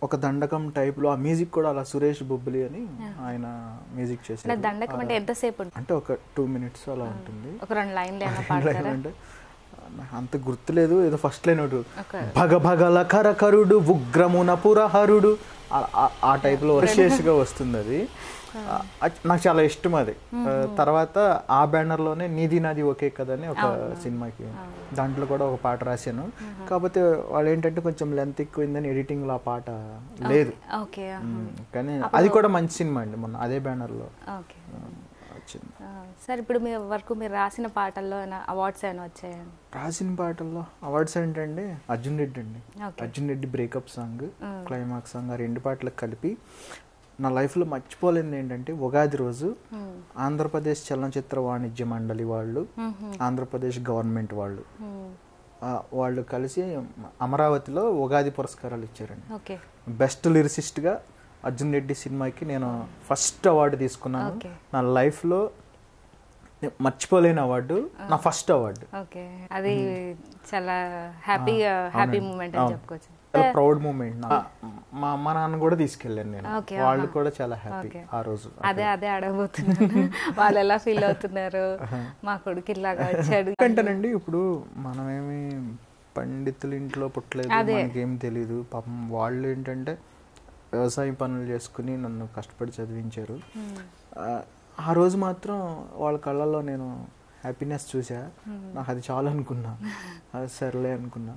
ఒక దండకం టైప్లో ఆ మ్యూజిక్ కూడా అలా సురేష్ బొబ్బిలి అని ఆయన మ్యూజిక్ అంటే చేశారు దండకం అంటే ఎంతసేపు ఉంటుంది అంటే ఒక టూ మినిట్స్ అలా ఉంటుంది ఒక రెండు లైన్లు ఏమైనా పాడతారా అంటే నాకు అంత గుర్తులేదు ఏదో ఫస్ట్ లైన్ ఒకటి ఒక భగ భగల కరకరుడు ఉగ్రమున పురహరుడు ఆ- ఆ- ఆ టైప్లో గా వస్తుంది అది ఆ, అది నాకు చాలా ఇష్టం అది ఆ, తర్వాత ఆ బ్యానర్లోనే నీది నాది ఒకే కదా అని ఒక సినిమాకి దాంట్లో కూడా ఒక పాట రాశాను కాకపోతే వాళ్ళు ఏంటంటే కొంచెం లెంత్ ఎక్కువైందని ఎడిటింగ్లో ఆ పాట లేదు ఓకే ఉమ్, కానీ అది కూడా మంచి సినిమా అండి మొన్న అదే బ్యానర్లో ఓకే వచ్చింది సార్ ఇప్పుడు మీ వరకు మీరు రాసిన పాటల్లో అవార్డ్స్ ఏమైనా వచ్చాయండి రాసిన పాటల్లో అవార్డ్స్ ఏంటంటే అర్జున్ రెడ్డి అండి okay Arjun Reddy breakup song climax song ఆ రెండు పాటలకు కలిపి నా లైఫ్లో మర్చిపోలేనిది ఏంటంటే ఉగాది రోజు ఆంధ్రప్రదేశ్ చలనచిత్ర వాణిజ్య మండలి వాళ్ళు ఆంధ్రప్రదేశ్ గవర్నమెంట్ వాళ్ళు ఆ, వాళ్ళు కలిసి అమరావతిలో ఉగాది పురస్కారాలు ఇచ్చారండి ఓకే బెస్ట్ లిరిసిస్ట్గా అర్జున్ రెడ్డి సినిమాకి నేను ఫస్ట్ అవార్డు తీసుకున్నాను Okay. నా లైఫ్లో మర్చిపోలేని అవార్డు నా ఫస్ట్ అవార్డు ఓకే అది చాలా హ్యాపీ హ్యాపీ మూమెంట్ అని చెప్పుకోవచ్చు చాలా ప్రౌడ్ మూమెంట్ మా అమ్మ నాన్న కూడా తీసుకెళ్ళాను నేను Okay, వాళ్ళు కూడా చాలా హ్యాపీ Okay. ఆ రోజు అదే అదే అడగబోతున్నాను వాళ్ళు ఎలా ఫీల్ అవుతున్నారు మా కొడుకు ఇలాగా వచ్చాడు ఎందుకంటేనండి ఇప్పుడు మనమేమి పండితుల ఇంట్లో పుట్టలేదు మనకేం తెలియదు పాపం వాళ్ళు ఏంటంటే వ్యవసాయ పనులు చేసుకుని నన్ను కష్టపడి చదివించారు ఆ, ఆ రోజు మాత్రం వాళ్ళ కళ్ళల్లో నేను హ్యాపీనెస్ చూసా నాకు అది చాలు అనుకున్నా అది సర్లే అనుకున్నా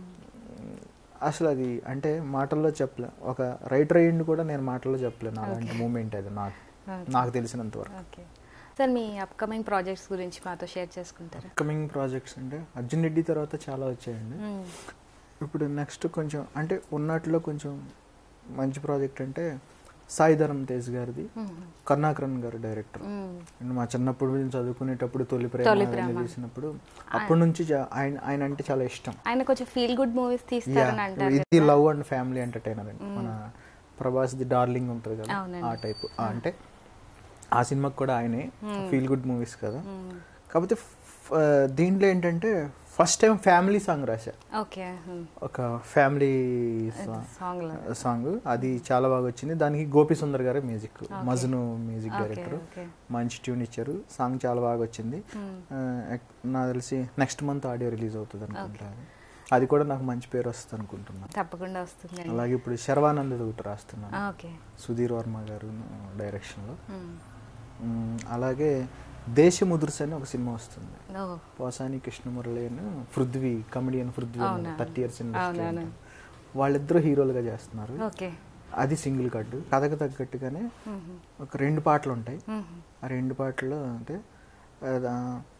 అసలు అది అంటే మాటల్లో చెప్పలే ఒక రైటర్ అయ్యింది కూడా నేను మాటల్లో చెప్పలేను అలాంటి మూమెంట్ అది నాకు నాకు తెలిసినంత వరకు ఓకే సార్ మీ అప్కమింగ్ ప్రాజెక్ట్స్ గురించి మాతో షేర్ చేసుకుంటారా కమింగ్ ప్రాజెక్ట్స్ అంటే అర్జున్ రెడ్డి తర్వాత చాలా వచ్చాయండి మ్మ్. ఇప్పుడు నెక్స్ట్ కొంచెం అంటే ఉన్నట్లో కొంచెం మంచి ప్రాజెక్ట్ అంటే సాయి ధరమ్ తేజ్ గారిది మ్మ్. కరుణాకరణ్ గారు డైరెక్టర్ మ్మ్. అండ్ మా చిన్నప్పుడు నుంచి చదువుకునేటప్పుడు తొలి ప్రేమ తొలి అవన్నీ ప్రేమ. తీసినప్పుడు అప్పటి నుంచి జా- ఆయన ఆయన అంటే చాలా ఇష్టం ఆయన కొంచెం ఫీల్ గుడ్ మూవీస్ తీస్తారని Yeah, అంటారు ఇది లవ్ అండ్ ఫ్యామిలీ ఎంటర్టైనర్ అండి మన ప్రభాస్ ది డార్లింగ్ ఉంటుంది కదా అవునండి. ఆ టైప్ అంటే ఆ సినిమాకి కూడా ఆయనే ఫీల్ గుడ్ మూవీస్ కదా మ్మ్. కాకపోతే ఫ్- ఆ, దీంట్లో ఏంటంటే ఫస్ట్ టైం ఫ్యామిలీ సాంగ్ రాశా ఓకే మ్మ్. ఒక ఫ్యామిలీ సాంగ్ లో సాంగ్ అది చాలా బాగా వచ్చింది దానికి Gopi Sundar garu music Majnu music okay director okay మంచి ట్యూన్ ఇచ్చారు సాంగ్ చాలా బాగా వచ్చింది మ్మ్. ఆ, ఎక్- నాకు తెలిసి నెక్స్ట్ మంత్ ఆడియో రిలీజ్ అవుతుంది అనుకుంటాను అది కూడా నాకు మంచి పేరు వస్తుంది అనుకుంటున్నాను తప్పకుండా వస్తుంది అలాగే ఇప్పుడు శర్వానంద్ ఒకటి రాస్తున్నాను ఓకే సుధీర్ వర్మ గారు డైరెక్షన్లో మ్మ్. మ్, అలాగే దేశముదుర్స్ అని ఒక సినిమా వస్తుంది ఓ పోసాని కృష్ణమురళి అని పృథ్వీ కమెడియన్ పృథ్వీ అవునా. థర్టీ ఇయర్స్ అవునవును. వాళ్ళిద్దరూ హీరోలుగా చేస్తున్నారు ఓకే అది సింగిల్ కట్ కథకు తగ్గట్టుగానే మ్మ్. ఒక రెండు పాటలు ఉంటాయి మ్మ్. ఆ రెండు పాటల్లో అంటే ఆ,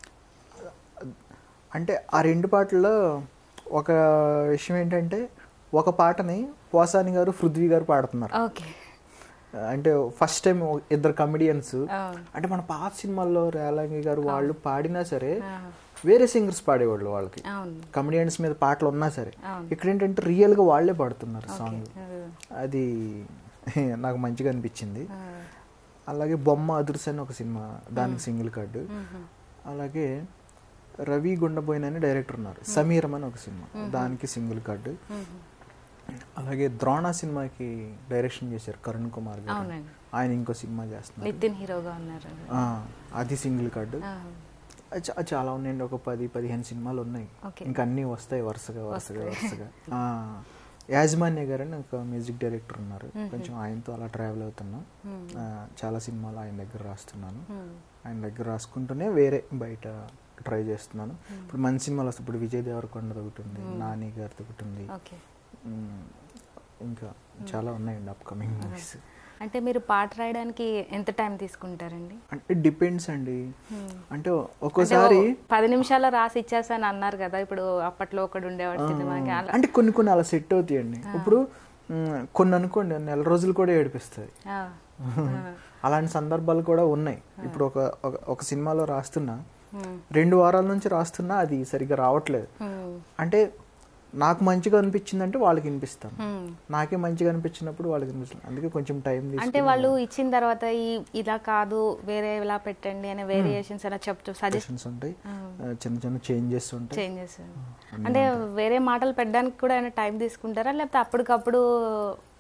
అంటే ఆ రెండు పాటల్లో ఒక విషయం ఏంటంటే ఒక పాటని పోసాని గారు పృథ్వీ గారు పాడుతున్నారు ఓకే అంటే ఫస్ట్ టైం ఇద్దరు కమెడియన్స్ అవును. అంటే మన పాత సినిమాల్లో రేలంగి గారు వాళ్ళు పాడినా సరే ఆ. వేరే సింగర్స్ పాడేవాళ్ళు వాళ్ళకి అవును కమెడియన్స్ మీద పాటలు ఉన్నా సరే అవును. ఇక్కడ ఏంటంటే రియల్ గా వాళ్ళే పాడుతున్నారు ఓకే సాంగ్ అది. అది నాకు మంచిగా అనిపించింది ఆ. అలాగే బొమ్మ అదుర్స్ అని ఒక సినిమా దానికి సింగిల్ కార్డు మ్మ్. అలాగే రవి గుండబోయిన అని డైరెక్టర్ ఉన్నారు సమీరం అని ఒక సినిమా దానికి సింగిల్ కార్డు మ్మ్. అలాగే ద్రోణ సినిమాకి డైరెక్షన్ చేశారు కరుణ్ కుమార్ గారు అవునండి ఆయన ఇంకో సినిమా చేస్తున్నారు నితిన్ హీరోగా ఉన్నారు ఆ, అది సింగిల్ కార్డు ఆ. అది చా- చాలా ఉన్నాయండి ఒక పది పదిహేను సినిమాలు ఉన్నాయి ఓకే. ఇంకా అన్నీ వస్తాయి వరుసగా వరుసగా వరుసగా ఆ, యాజమాన్య గారు అని ఒక మ్యూజిక్ డైరెక్టర్ ఉన్నారు కొంచెం ఆయనతో అలా ట్రావెల్ అవుతున్నాం ఆ, చాలా సినిమాలు ఆయన దగ్గర రాస్తున్నాను మ్మ్. ఆయన దగ్గర రాసుకుంటూనే వేరే బయట ట్రై చేస్తున్నాను ఇప్పుడు మంచి సినిమాలు వస్తాయి ఇప్పుడు విజయ్ దేవరకొండది ఒకటి ఉంది నాని గారిది ఒకటి ఉంది ఓకే ఉమ్, ఇంకా చాలా ఉన్నాయండి అప్కమింగ్ మూవీస్ అంటే మీరు పాట రాయడానికి ఎంత టైం తీసుకుంటారండి అంటే డిపెండ్స్ అండి Hmm. అంటే ఒక్కోసారి అంటే ఓ పది నిమిషాల్లో రాసి ఇచ్చేసాను అన్నారు కదా ఇప్పుడు అప్పట్లో ఒకడు ఉండేవాడు సినిమాకి అలా అంటే కొన్ని కొన్ని అలా సెట్ అవుతాయండి ఇప్పుడు ఉమ్, కొన్ని అనుకోండి నెల రోజులు కూడా ఏడిపిస్తాయి ఆ. అలాంటి సందర్భాలు కూడా ఉన్నాయి ఇప్పుడు ఒక ఒక- ఒక సినిమాలో రాస్తున్నా మ్మ్. రెండు వారాల నుంచి రాస్తున్నా అది సరిగ్గా రావట్లేదు మ్మ్. అంటే నాకు మంచిగా అనిపించిందంటే వాళ్ళకి వినిపిస్తాను మ్మ్. నాకే మంచిగా అనిపించినప్పుడు వాళ్ళకి వినిపిస్తాను అందుకే కొంచెం టైం అంటే తీసుకుని వాళ్ళు ఇచ్చిన తర్వాత ఈ ఇలా కాదు వేరే ఇలా పెట్టండి అనే వేరియేషన్స్ అలా చెప్తూ సజెస్ట్ suggestions ఉంటాయి ఆ, చిన్న చిన్న చేంజెస్ ఉంటాయి చేంజెస్ అంటే వేరే మాటలు పెట్టడానికి కూడా ఏమైనా టైం తీసుకుంటారా లేకపోతే అప్పటికప్పుడు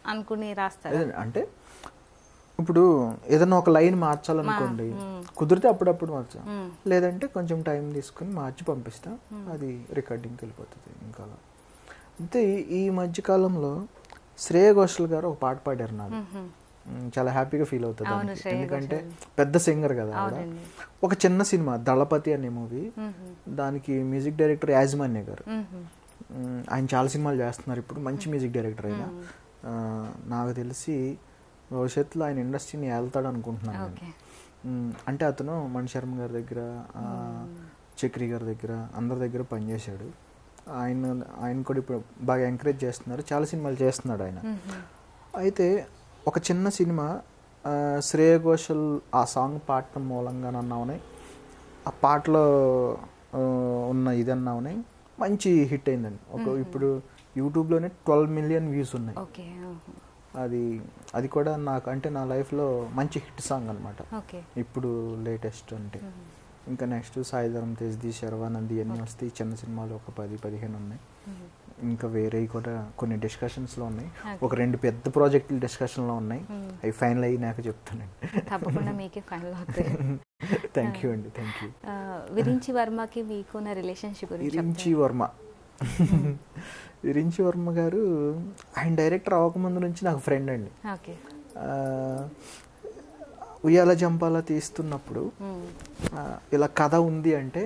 అనుకుని రాస్తారా అదే అంటే ఇప్పుడు ఏదైనా ఒక లైన్ మార్చాలనుకోండి కుదిరితే అప్పుడప్పుడు మార్చాం మ్మ్. లేదంటే కొంచెం టైం తీసుకుని మార్చి పంపిస్తా అది రికార్డింగ్కి వెళ్ళిపోతుంది ఇంకా అలా అయితే ఈ- ఈ మధ్య కాలంలో శ్రేయ ఘోషల్ గారు ఒక పాట పాడారు నాకు మ్మ్. మ్, చాలా హ్యాపీగా ఫీల్ అవుతుంది అవును, దానికి. శ్రేయ ఎందుకంటే పెద్ద సింగర్ కదా ఆవిడ అవునండి ఒక చిన్న సినిమా దళపతి అనే మూవీ మ్మ్. దానికి మ్యూజిక్ డైరెక్టర్ యాజమాన్య గారు మ్మ్. మ్, ఆయన చాలా సినిమాలు చేస్తున్నారు ఇప్పుడు మంచి మ్యూజిక్ డైరెక్టర్ ఆయన ఆ, నాకు తెలిసి భవిష్యత్తులో ఆయన ఇండస్ట్రీని వెళ్తాడు అనుకుంటున్నాను నేను. ఓకే మ్, అంటే అతను మణి శర్మ గారి దగ్గర ఆ, చక్రి గారి దగ్గర అందరి దగ్గర పనిచేశాడు ఆయన ఆయన కూడా ఇప్పుడు బాగా ఎంకరేజ్ చేస్తున్నారు చాలా సినిమాలు చేస్తున్నాడు ఆయన మ్మ్. అయితే ఒక చిన్న సినిమా ఆ, శ్రేయ ఘోషల్ ఆ సాంగ్ పాడటం మూలంగా అన్నామని ఆ పాటలో ఆ, ఉన్న ఇదన్నామని మంచి హిట్ అయిందండి ఒక ఇప్పుడు యూట్యూబ్లోనే ట్వెల్వ్ మిలియన్ వ్యూస్ ఉన్నాయి ఓకే మ్మ్. అది అది కూడా నాకు అంటే నా లైఫ్లో మంచి హిట్ సాంగ్ అనమాట ఓకే ఇప్పుడు లేటెస్ట్ అంటే మ్మ్. ఇంకా నెక్స్ట్ సాయిధరం తేజ్ది శర్వానంది ఇవన్నీ వస్తాయి చిన్న సినిమాలు ఒక పది పదిహేను ఉన్నాయి మ్మ్. ఇంకా వేరేవి కూడా కొన్ని డిస్కషన్స్లో ఉన్నాయి Okay. ఒక రెండు పెద్ద ప్రాజెక్టులు డిస్కషన్లో ఉన్నాయి మ్మ్. అవి ఫైనల్ అయినాక చెప్తానండి తప్పకుండా మీకే ఫైనల్ అవుతాయి థ్యాంక్ యూ అండి థ్యాంక్ యూ ఆ, విరించి వర్మకి మీకు ఉన్న రిలేషన్షిప్ గురించి విరించి వర్మ విరించి వర్మ గారు ఆయన డైరెక్టర్ అవ్వకముందు నుంచి నాకు ఫ్రెండ్ అండి చెప్తారా? ఓకే ఆ, ఉయ్యాల జంపాల తీస్తున్నప్పుడు మ్మ్. ఆ, ఇలా కథ ఉంది అంటే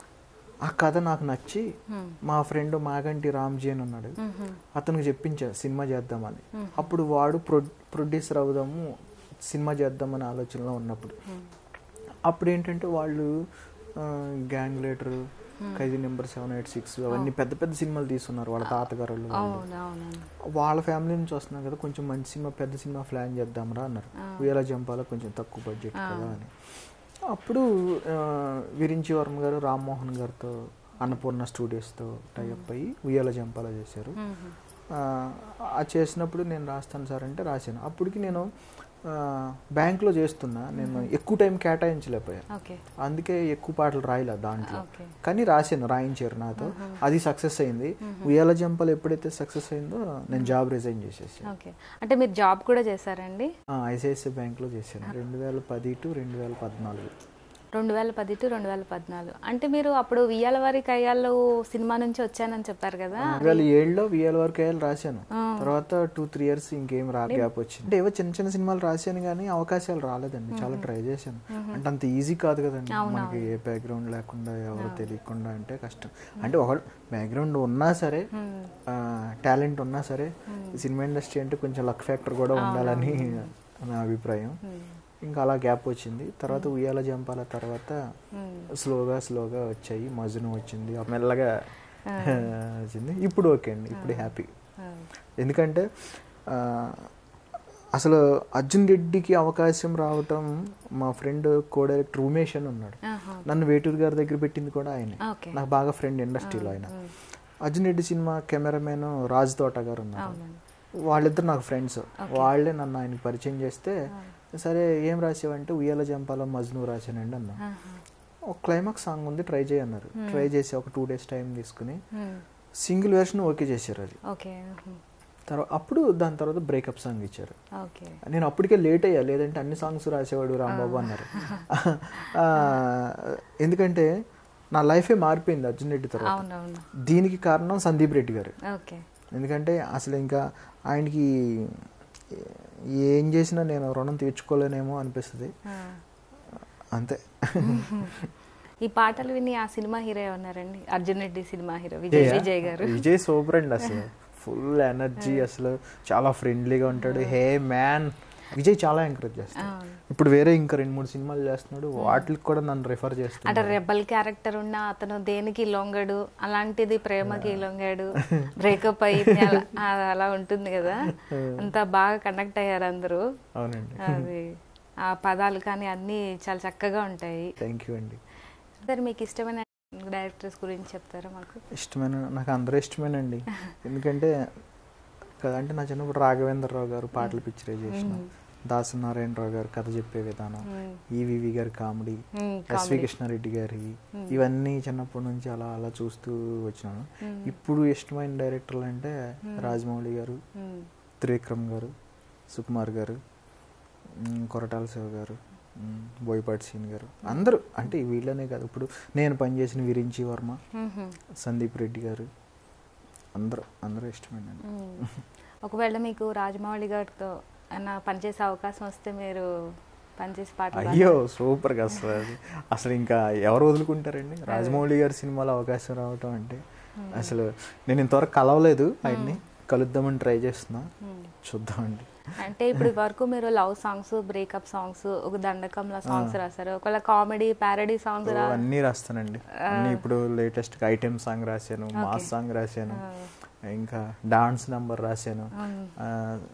ఆ కథ నాకు నచ్చి మ్మ్. మా ఫ్రెండ్ మాగంటి రామ్జీ అని ఉన్నాడు మ్మ్. అతనికి చెప్పించా సినిమా చేద్దామని అప్పుడు వాడు ప్రొ ప్రొడ్యూసర్ అవుదాము సినిమా చేద్దామని ఆలోచనలో ఉన్నప్పుడు మ్మ్. అప్పుడు ఏంటంటే వాళ్ళు గ్యాంగ్ లీటర్ ఖైదీ నెంబర్ సెవెన్ ఎయిట్ సిక్స్ అవన్నీ పెద్ద పెద్ద సినిమాలు తీస్తున్నారు వాళ్ళ తాతగారు వాళ్ళు. అవును అవును వాళ్ళ ఫ్యామిలీ నుంచి వస్తున్నాం కదా కొంచెం మంచి సినిమా పెద్ద సినిమా ప్లాన్ చేద్దాంరా అన్నారు ఉయ్యాల జంపాల కొంచెం తక్కువ బడ్జెట్ కదా అని అప్పుడు ఆ, విరించి వర్మ గారు రామ్మోహన్ గారితో అన్నపూర్ణ స్టూడియోస్తో టైఅప్ అయ్యి ఉయ్యాల జంపాల చేశారు మ్మ్. ఆ, ఆ చేసినప్పుడు నేను రాస్తాను సార్ అంటే రాశాను అప్పటికి నేను ఆ, బ్యాంక్లో చేస్తున్నా నేను ఎక్కువ టైం కేటాయించలేకపోయాను ఓకే అందుకే ఎక్కువ పాటలు రాయలే దాంట్లో ఓకే కానీ రాశాను రాయించారు నాతో అది సక్సెస్ అయింది ఉయ్యాల జంపలు ఎప్పుడైతే సక్సెస్ అయిందో నేను జాబ్ రిజైన్ చేసేసాను ఓకే అంటే మీరు జాబ్ కూడా చేశారండి ఐసిఐసిఐ బ్యాంక్లో చేశాను రెండు వేల పది టు రెండు వేల పద్నాలుగు రెండు వేల పది టు రెండు వేల పద్నాలుగు అంటే మీరు అప్పుడు వియ్యాల వారి కయ్యాలు సినిమా నుంచి వచ్చానని చెప్పారు కదా రెండు వేల ఏడులో విఎల్ వరకు అయ్యాలి రాశాను తర్వాత టూ త్రీ ఇయర్స్ ఇంకేం రా గ్యాప్ వచ్చింది అంటే ఏవో చిన్న చిన్న సినిమాలు రాశాను కానీ అవకాశాలు రాలేదండి చాలా ట్రై చేశాను అంటే అంత ఈజీ కాదు కదండి మనకి ఏ బ్యాక్గ్రౌండ్ లేకుండా ఎవరు తెలియకుండా అంటే కష్టం అంటే ఒక బ్యాక్గ్రౌండ్ ఉన్నా సరే టాలెంట్ ఉన్నా సరే ఈ సినిమా ఇండస్ట్రీ అంటే కొంచెం లక్ ఫ్యాక్టర్ కూడా ఉండాలని నా అభిప్రాయం ఇంకా అలా గ్యాప్ వచ్చింది తర్వాత ఉయ్యాల జంపాల తర్వాత స్లోగా స్లోగా వచ్చాయి మజును వచ్చింది మెల్లగా వచ్చింది ఇప్పుడు ఓకే అండి ఇప్పుడు హ్యాపీ ఎందుకంటే ఆ, అసలు అర్జున్ రెడ్డికి అవకాశం రావటం మా ఫ్రెండ్ కో డైరెక్టర్ ఉమేష్ అని ఉన్నాడు ఆహా. నన్ను వేటూరు గారి దగ్గర పెట్టింది కూడా ఆయనే ఓకే నాకు బాగా ఫ్రెండ్ ఇండస్ట్రీలో ఆయన అర్జున్ రెడ్డి సినిమా కెమెరామెన్ రాజ్ తోట గారు ఉన్నారు అవునండి వాళ్ళిద్దరు నాకు ఫ్రెండ్స్ వాళ్ళే నన్ను ఆయనకి పరిచయం చేస్తే సరే ఏం రాసావంటే ఉయ్యాల జంపాల మజ్ను రాశానండి అన్నా ఆహా. ఒక క్లైమాక్స్ సాంగ్ ఉంది ట్రై చేయన్నారు ట్రై చేసి ఒక టూ డేస్ టైం తీసుకుని మ్మ్. సింగిల్ వెర్షన్ ఓకే చేశారు అది ఓకే మ్మ్. తర్వాత అప్పుడు దాని తర్వాత బ్రేకప్ సాంగ్ ఇచ్చారు ఓకే నేను అప్పటికే లేట్ అయ్యా లేదంటే అన్ని సాంగ్స్ రాసేవాడు రాంబాబు అన్నారు ఆ, ఎందుకంటే నా లైఫే మారిపోయింది అర్జున్ రెడ్డి తర్వాత అవునవును దీనికి కారణం సందీప్ రెడ్డి గారు ఓకే ఎందుకంటే అసలు ఇంకా ఆయనకి ఏం చేసినా నేను రుణం తీర్చుకోలేనేమో అనిపిస్తుంది ఆ. అంతే ఈ పాటలు విని ఆ సినిమా హీరో ఉన్నారండి Arjun Reddy cinema hero Vijay Vijay garu Vijay super అండి అసలు ఫుల్ ఎనర్జీ అసలు చాలా ఫ్రెండ్లీగా ఉంటాడు హే మ్యాన్ విజయ్ చాలా ఎంకరేజ్ చేస్తాడు అవును. ఇప్పుడు వేరే ఇంకా రెండు మూడు సినిమాలు చేస్తున్నాడు వాటికి కూడా నన్ను రిఫర్ అంటే చేస్తున్నాడు రెబల్ క్యారెక్టర్ ఉన్న అతను దేనికి లొంగడు అలాంటిది ప్రేమకి లొంగాడు బ్రేకప్ అయింది అలా ఆ- అలా ఉంటుంది కదా అంత బాగా కనెక్ట్ అయ్యారు అందరూ అవునండి అది ఆ పదాలు కానీ అన్నీ చాలా చక్కగా ఉంటాయి థ్యాంక్ యూ అండి సరే మీకు ఇష్టమైన డైరెక్టర్స్ గురించి చెప్తారా మాకు ఇష్టమైన నాకు అందరూ ఇష్టమేనండి ఎందుకంటే కదా అంటే నా చిన్నప్పుడు రాఘవేంద్రరావు గారు పాటలు పిక్చరైజేషన్ దాసనారాయణరావు గారు కథ చెప్పే విధానం మ్మ్. ఈవివి గారి కామెడీ మ్మ్, ఎస్వి కృష్ణారెడ్డి గారి ఇవన్నీ చిన్నప్పటి నుంచి అలా అలా చూస్తూ వచ్చినాను ఇప్పుడు ఇష్టమైన డైరెక్టర్లు అంటే రాజమౌళి గారు మ్మ్. త్రివిక్రమ్ గారు సుకుమార్ గారు మ్, కొరటాల శివ గారు మ్, బోయపాటి సీన్ గారు అందరూ అంటే వీళ్ళనే కాదు ఇప్పుడు నేను పనిచేసిన విరించి వర్మ మ్మ్. సందీప్ రెడ్డి గారు అందరూ అందరూ ఇష్టమేనండి మ్మ్. ఒకవేళ మీకు రాజమౌళి గారితో ఏమైనా పనిచేసే అవకాశం వస్తే మీరు పనిచేసి పాటలు అయ్యో సూపర్గా వస్తుంది అది అసలు ఇంకా ఎవరు వదులుకుంటారండి రాజమౌళి గారి సినిమాలో అవకాశం రావటం అంటే అసలు నేను ఇంతవరకు కలవలేదు ఆయన్ని కలుద్దామని ట్రై చేస్తున్నా మ్మ్. చూద్దామండి అంటే ఇప్పుడు వరకు మీరు లవ్ సాంగ్స్ బ్రేకప్ సాంగ్స్ ఒక దండకంలో సాంగ్స్ రాశారు ఒకవేళ కామెడీ ప్యారడీ సాంగ్ ఓ, అన్నీ రాస్తానండి అన్నీ ఇప్పుడు లేటెస్ట్ ఐటెం సాంగ్ రాశాను మాస్ సాంగ్ రాశాను ఇంకా డాన్స్ నంబర్ రాశాను ఆ,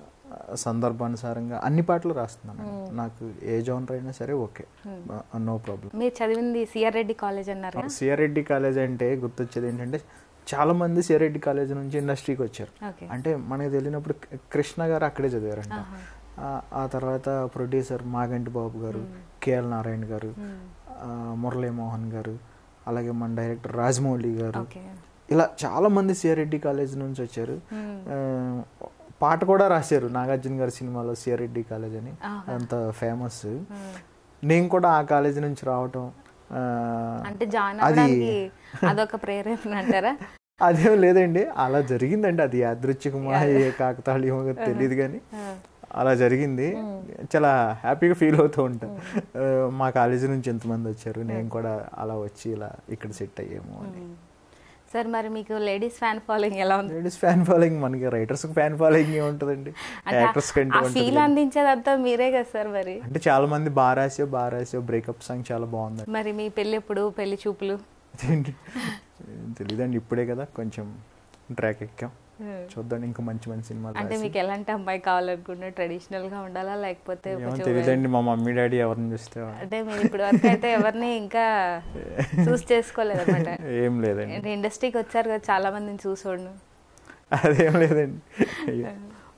సందర్భానుసారంగా అన్ని పాటలు రాస్తున్నాను నాకు ఏ జోనర్ అయినా సరే ఓకే నో ప్రాబ్లం మీరు చదివింది సిఆర్ రెడ్డి కాలేజ్ అన్నారు కదా? సిఆర్రెడ్డి కాలేజ్ అంటే గుర్తొచ్చేది ఏంటంటే చాలా మంది సిఆర్రెడ్డి కాలేజ్ నుంచి ఇండస్ట్రీకి వచ్చారు ఓకే అంటే మనకి తెలియనప్పుడు క- కృష్ణ గారు అక్కడే చదివారంట ఆ- ఆ తర్వాత ప్రొడ్యూసర్ మాగంటి బాబు గారు కేఎల్ నారాయణ గారు ఆ, మురళీ మోహన్ గారు అలాగే మన డైరెక్టర్ రాజమౌళి గారు ఓకే ఇలా చాలా మంది సిఆర్రెడ్డి కాలేజ్ నుంచి వచ్చారు ఆ, పాట కూడా రాశారు నాగార్జున గారి సినిమాలో సిఆర్రెడ్డి కాలేజ్ అని అంత ఫేమస్ నేను కూడా ఆ కాలేజ్ నుంచి రావటం ఆ, అంటే జాయిన్ అది అవ్వడానికి అదొక ప్రేరేపణ అంటారా అదేం లేదండి అలా జరిగిందండి అది యాదృచ్ఛికమా ఏ కాకతాళీయమో తెలియదు కానీ అలా జరిగింది చాలా హ్యాపీగా ఫీల్ అవుతూ ఉంటాను ఆ, మా కాలేజీ నుంచి ఎంతమంది వచ్చారు నేను కూడా అలా వచ్చి ఇలా ఇక్కడ సెట్ అయ్యాము అని సార్ మరి మీకు లేడీస్ ఫ్యాన్ ఫాలోయింగ్ ఎలా ఉంది లేడీస్ ఫ్యాన్ ఫాలోయింగ్ మనకి రైటర్స్ ఫ్యాన్ ఫాలోయింగ్ ఉంటుందండి అంటే యాక్టర్స్ కంటే ఆ ఉంటుంది ఫీల్ అందించేదంతా మీరే కదా సార్ మరి అంటే చాలా మంది బాగా రాసో బాగా రాసో బ్రేకప్ సాంగ్ చాలా బాగుంది మరి మీ పెళ్ళి ఎప్పుడు పెళ్లి చూపులు అదేంటి తెలీదండి ఇప్పుడే కదా కొంచెం ట్రాక్ ఎక్కాం చూద్దాం ఇంకా మంచి మంచి సినిమాలు అంటే రాసి. మీకు ఎలాంటి అమ్మాయి కావాలనుకుంటున్నారు ట్రెడిషనల్ గా ఉండాలా లేకపోతే ఏమో కొంచెం తెలియదండి మా మమ్మీ డాడీ ఎవరిని చూస్తే వాళ్ళు. అంటే మీరు ఇప్పుడు వరకు అయితే ఎవరిని ఇంకా చూస్ చేసుకోలేదు అనమాట ఏం లేదండి అంటే ఇండస్ట్రీకి వచ్చారు కదా చాలా మందిని చూసోడు అదేం లేదండి అయ్యో.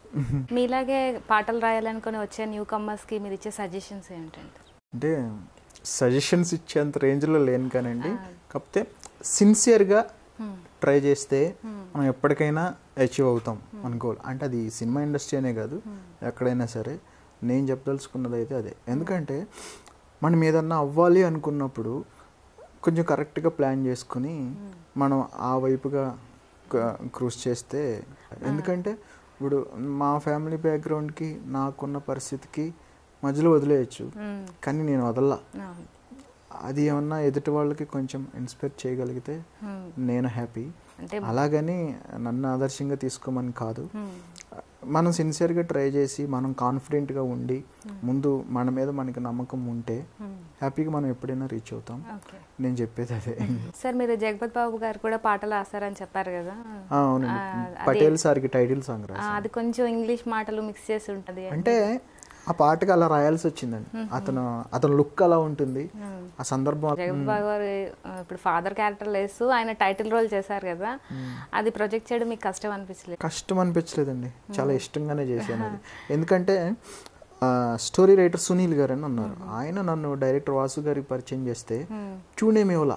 మీలాగే పాటలు రాయాలనుకుని వచ్చే న్యూ కమ్మర్స్ కి మీరు ఇచ్చే సజెషన్స్ ఏంటంటే అంటే సజెషన్స్ ఇచ్చేంత రేంజ్లో లేను కానండి కాకపోతే సిన్సియర్గా ట్రై చేస్తే మనం ఎప్పటికైనా అచీవ్ అవుతాం అనుకోవాలి అంటే అది సినిమా ఇండస్ట్రీ అనే కాదు ఎక్కడైనా సరే నేను చెప్పదలుచుకున్నది అయితే అదే ఎందుకంటే మనం ఏదన్నా అవ్వాలి అనుకున్నప్పుడు కొంచెం కరెక్ట్గా ప్లాన్ చేసుకుని మనం ఆ వైపుగా క్రూజ్ చేస్తే ఎందుకంటే ఇప్పుడు మా ఫ్యామిలీ బ్యాక్గ్రౌండ్కి నాకున్న పరిస్థితికి మధ్యలో వదిలేయచ్చు కానీ నేను వదల్లా అది ఏమన్నా ఎదుటి వాళ్ళకి కొంచెం ఇన్స్పైర్ చేయగలిగితే నేను హ్యాపీ అంటే అలాగని నన్ను ఆదర్శంగా తీసుకోమని కాదు మనం సిన్సియర్గా ట్రై చేసి మనం కాన్ఫిడెంట్గా ఉండి ముందు మన మీద మనకి నమ్మకం ఉంటే హ్యాపీగా మనం ఎప్పుడైనా రీచ్ అవుతాం ఓకే నేను చెప్పేది అదే సార్ మీరు జగపత్ బాబు గారు కూడా పాటలు రాస్తారని చెప్పారు కదా ఆ, అవునండి ఆ, అది- పటేల్ సార్కి టైటిల్ సాంగ్ ఆ, రాశాను అది కొంచెం ఇంగ్లీష్ మాటలు మిక్స్ చేసి ఉంటది అంటే ఆ పాటకి అలా రాయాల్సి వచ్చిందండి అతను అతని లుక్ అలా ఉంటుంది ఆ సందర్భం జగపత్ బాబు గారు ఆ, ఇప్పుడు ఫాదర్ క్యారెక్టర్ వేస్తూ ఆయన టైటిల్ రోల్ చేశారు కదా అది ప్రొజెక్ట్ చేయడం మీకు కష్టం అనిపించలేదు కష్టం అనిపించలేదండి చాలా ఇష్టంగానే చేశాను అది ఎందుకంటే స్టోరీ రైటర్ సునీల్ గారు అని ఉన్నారు ఆయన నన్ను డైరెక్టర్ వాసు గారికి పరిచయం చేస్తే ట్యూన్ ఏమి ఇవ్వలా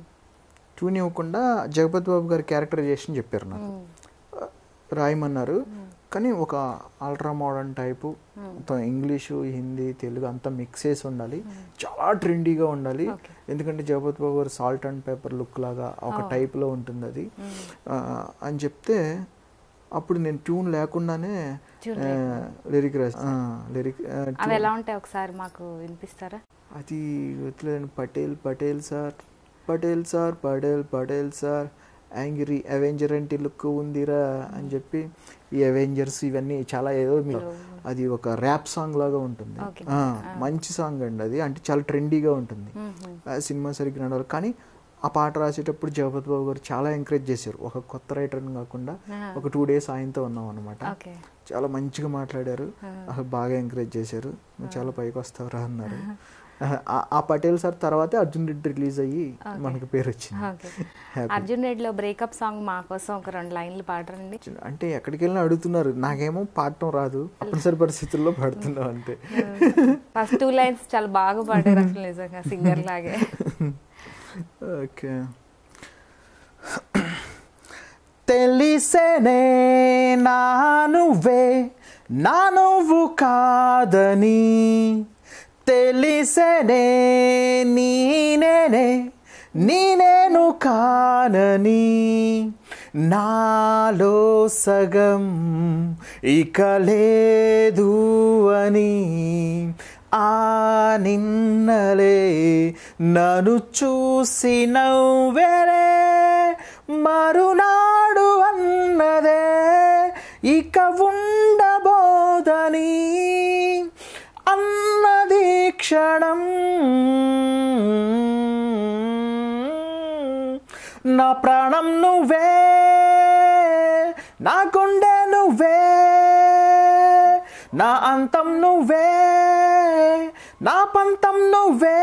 ట్యూన్ ఇవ్వకుండా జగపతి బాబు గారి క్యారెక్టరైజేషన్ చెప్పారు నాకు ఆ, రాయమన్నారు కానీ ఒక అల్ట్రా మోడర్న్ టైపు మొత్తం ఇంగ్లీషు హిందీ తెలుగు అంతా మిక్స్ చేసి ఉండాలి చాలా ట్రెండీగా ఉండాలి ఎందుకంటే జగపతి బాబు గారు సాల్ట్ అండ్ పేపర్ లుక్ లాగా ఒక టైప్లో ఉంటుంది అది ఆ, అని చెప్తే అప్పుడు నేను ట్యూన్ లేకుండానే లిరిక్ రాసి లిరిక్ అవి ఎలా ఉంటాయి ఒకసారి మాకు వినిపిస్తారా అది గుర్తులేదండి Patel Patel sir Patel sir Patel Patel sir angry avenger అంటే లుక్ ఉందిరా అని చెప్పి ఈ అవెంజర్స్ ఇవన్నీ చాలా ఏదో మీరు అది ఒక ర్యాప్ సాంగ్ లాగా ఉంటుంది Okay. ఆ, మంచి సాంగ్ అండి అది అంటే చాలా ట్రెండీగా ఉంటుంది ఆ సినిమా సరిగ్గా నడవాలి కానీ ఆ పాట రాసేటప్పుడు జగపతి బాబు గారు చాలా ఎంకరేజ్ చేశారు ఒక కొత్త రైటర్ని కాకుండా ఒక టూ డేస్ ఆయనతో ఉన్నాం అనమాట ఓకే చాలా మంచిగా మాట్లాడారు అసలు బాగా ఎంకరేజ్ చేశారు నువ్వు చాలా పైకి వస్తావురా అన్నారు ఆ- ఆ పటేల్ సార్ తర్వాతే అర్జున్ రెడ్డి రిలీజ్ అయ్యి మనకి పేరు వచ్చింది ఓకే Happy. అర్జున్ రెడ్డిలో బ్రేకప్ సాంగ్ మా కోసం ఒక రెండు లైన్లు పాడరండి అంటే ఎక్కడికి వెళ్ళినా అడుగుతున్నారు నాకేమో పాడటం రాదు తప్పనిసరి పరిస్థితుల్లో పాడుతున్నావు అంతే ఫస్ట్ టూ లైన్స్ చాలా బాగా పాడారు అసలు నిజంగా సింగర్ లాగే ఓకే తెలిసేనే నా నువ్వే నా నువ్వు కాదని తెలిసనే నీనేనే నీనేను కానని నాలో సగం ఇక లేదు అని ఆ నిన్నలే నన్ను చూసి నవ్వెరే మరునాడు అన్నదే ఇక ఉండబోదని అన్నది క్షణం నా ప్రాణం నువ్వే నా గుండె నువ్వే నా అంతం నువ్వే నా పంతం నువ్వే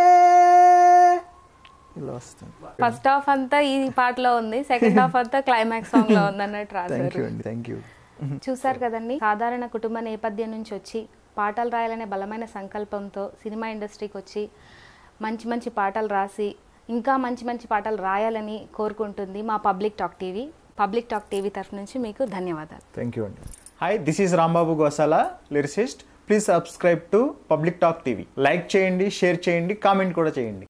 ఇలా వస్తుంది ఫస్ట్ హాఫ్ అంతా ఈ పాటలో ఉంది సెకండ్ హాఫ్ అంతా క్లైమాక్స్ సాంగ్ లో ఉంది అన్నట్టు థ్యాంక్ రాశారు యూ అండి థ్యాంక్ యూ చూసారు కదండి సాధారణ కుటుంబ నేపథ్యం నుంచి వచ్చి పాటలు రాయాలనే బలమైన సంకల్పంతో సినిమా ఇండస్ట్రీకి వచ్చి మంచి మంచి పాటలు రాసి ఇంకా మంచి మంచి పాటలు రాయాలని కోరుకుంటుంది మా public talk TV public talk TV తరఫు నుంచి మీకు ధన్యవాదాలు థ్యాంక్ యూ అండి hi this is Rambabu Gosala lyricist please subscribe to public talk TV like చేయండి షేర్ చేయండి కామెంట్ కూడా చేయండి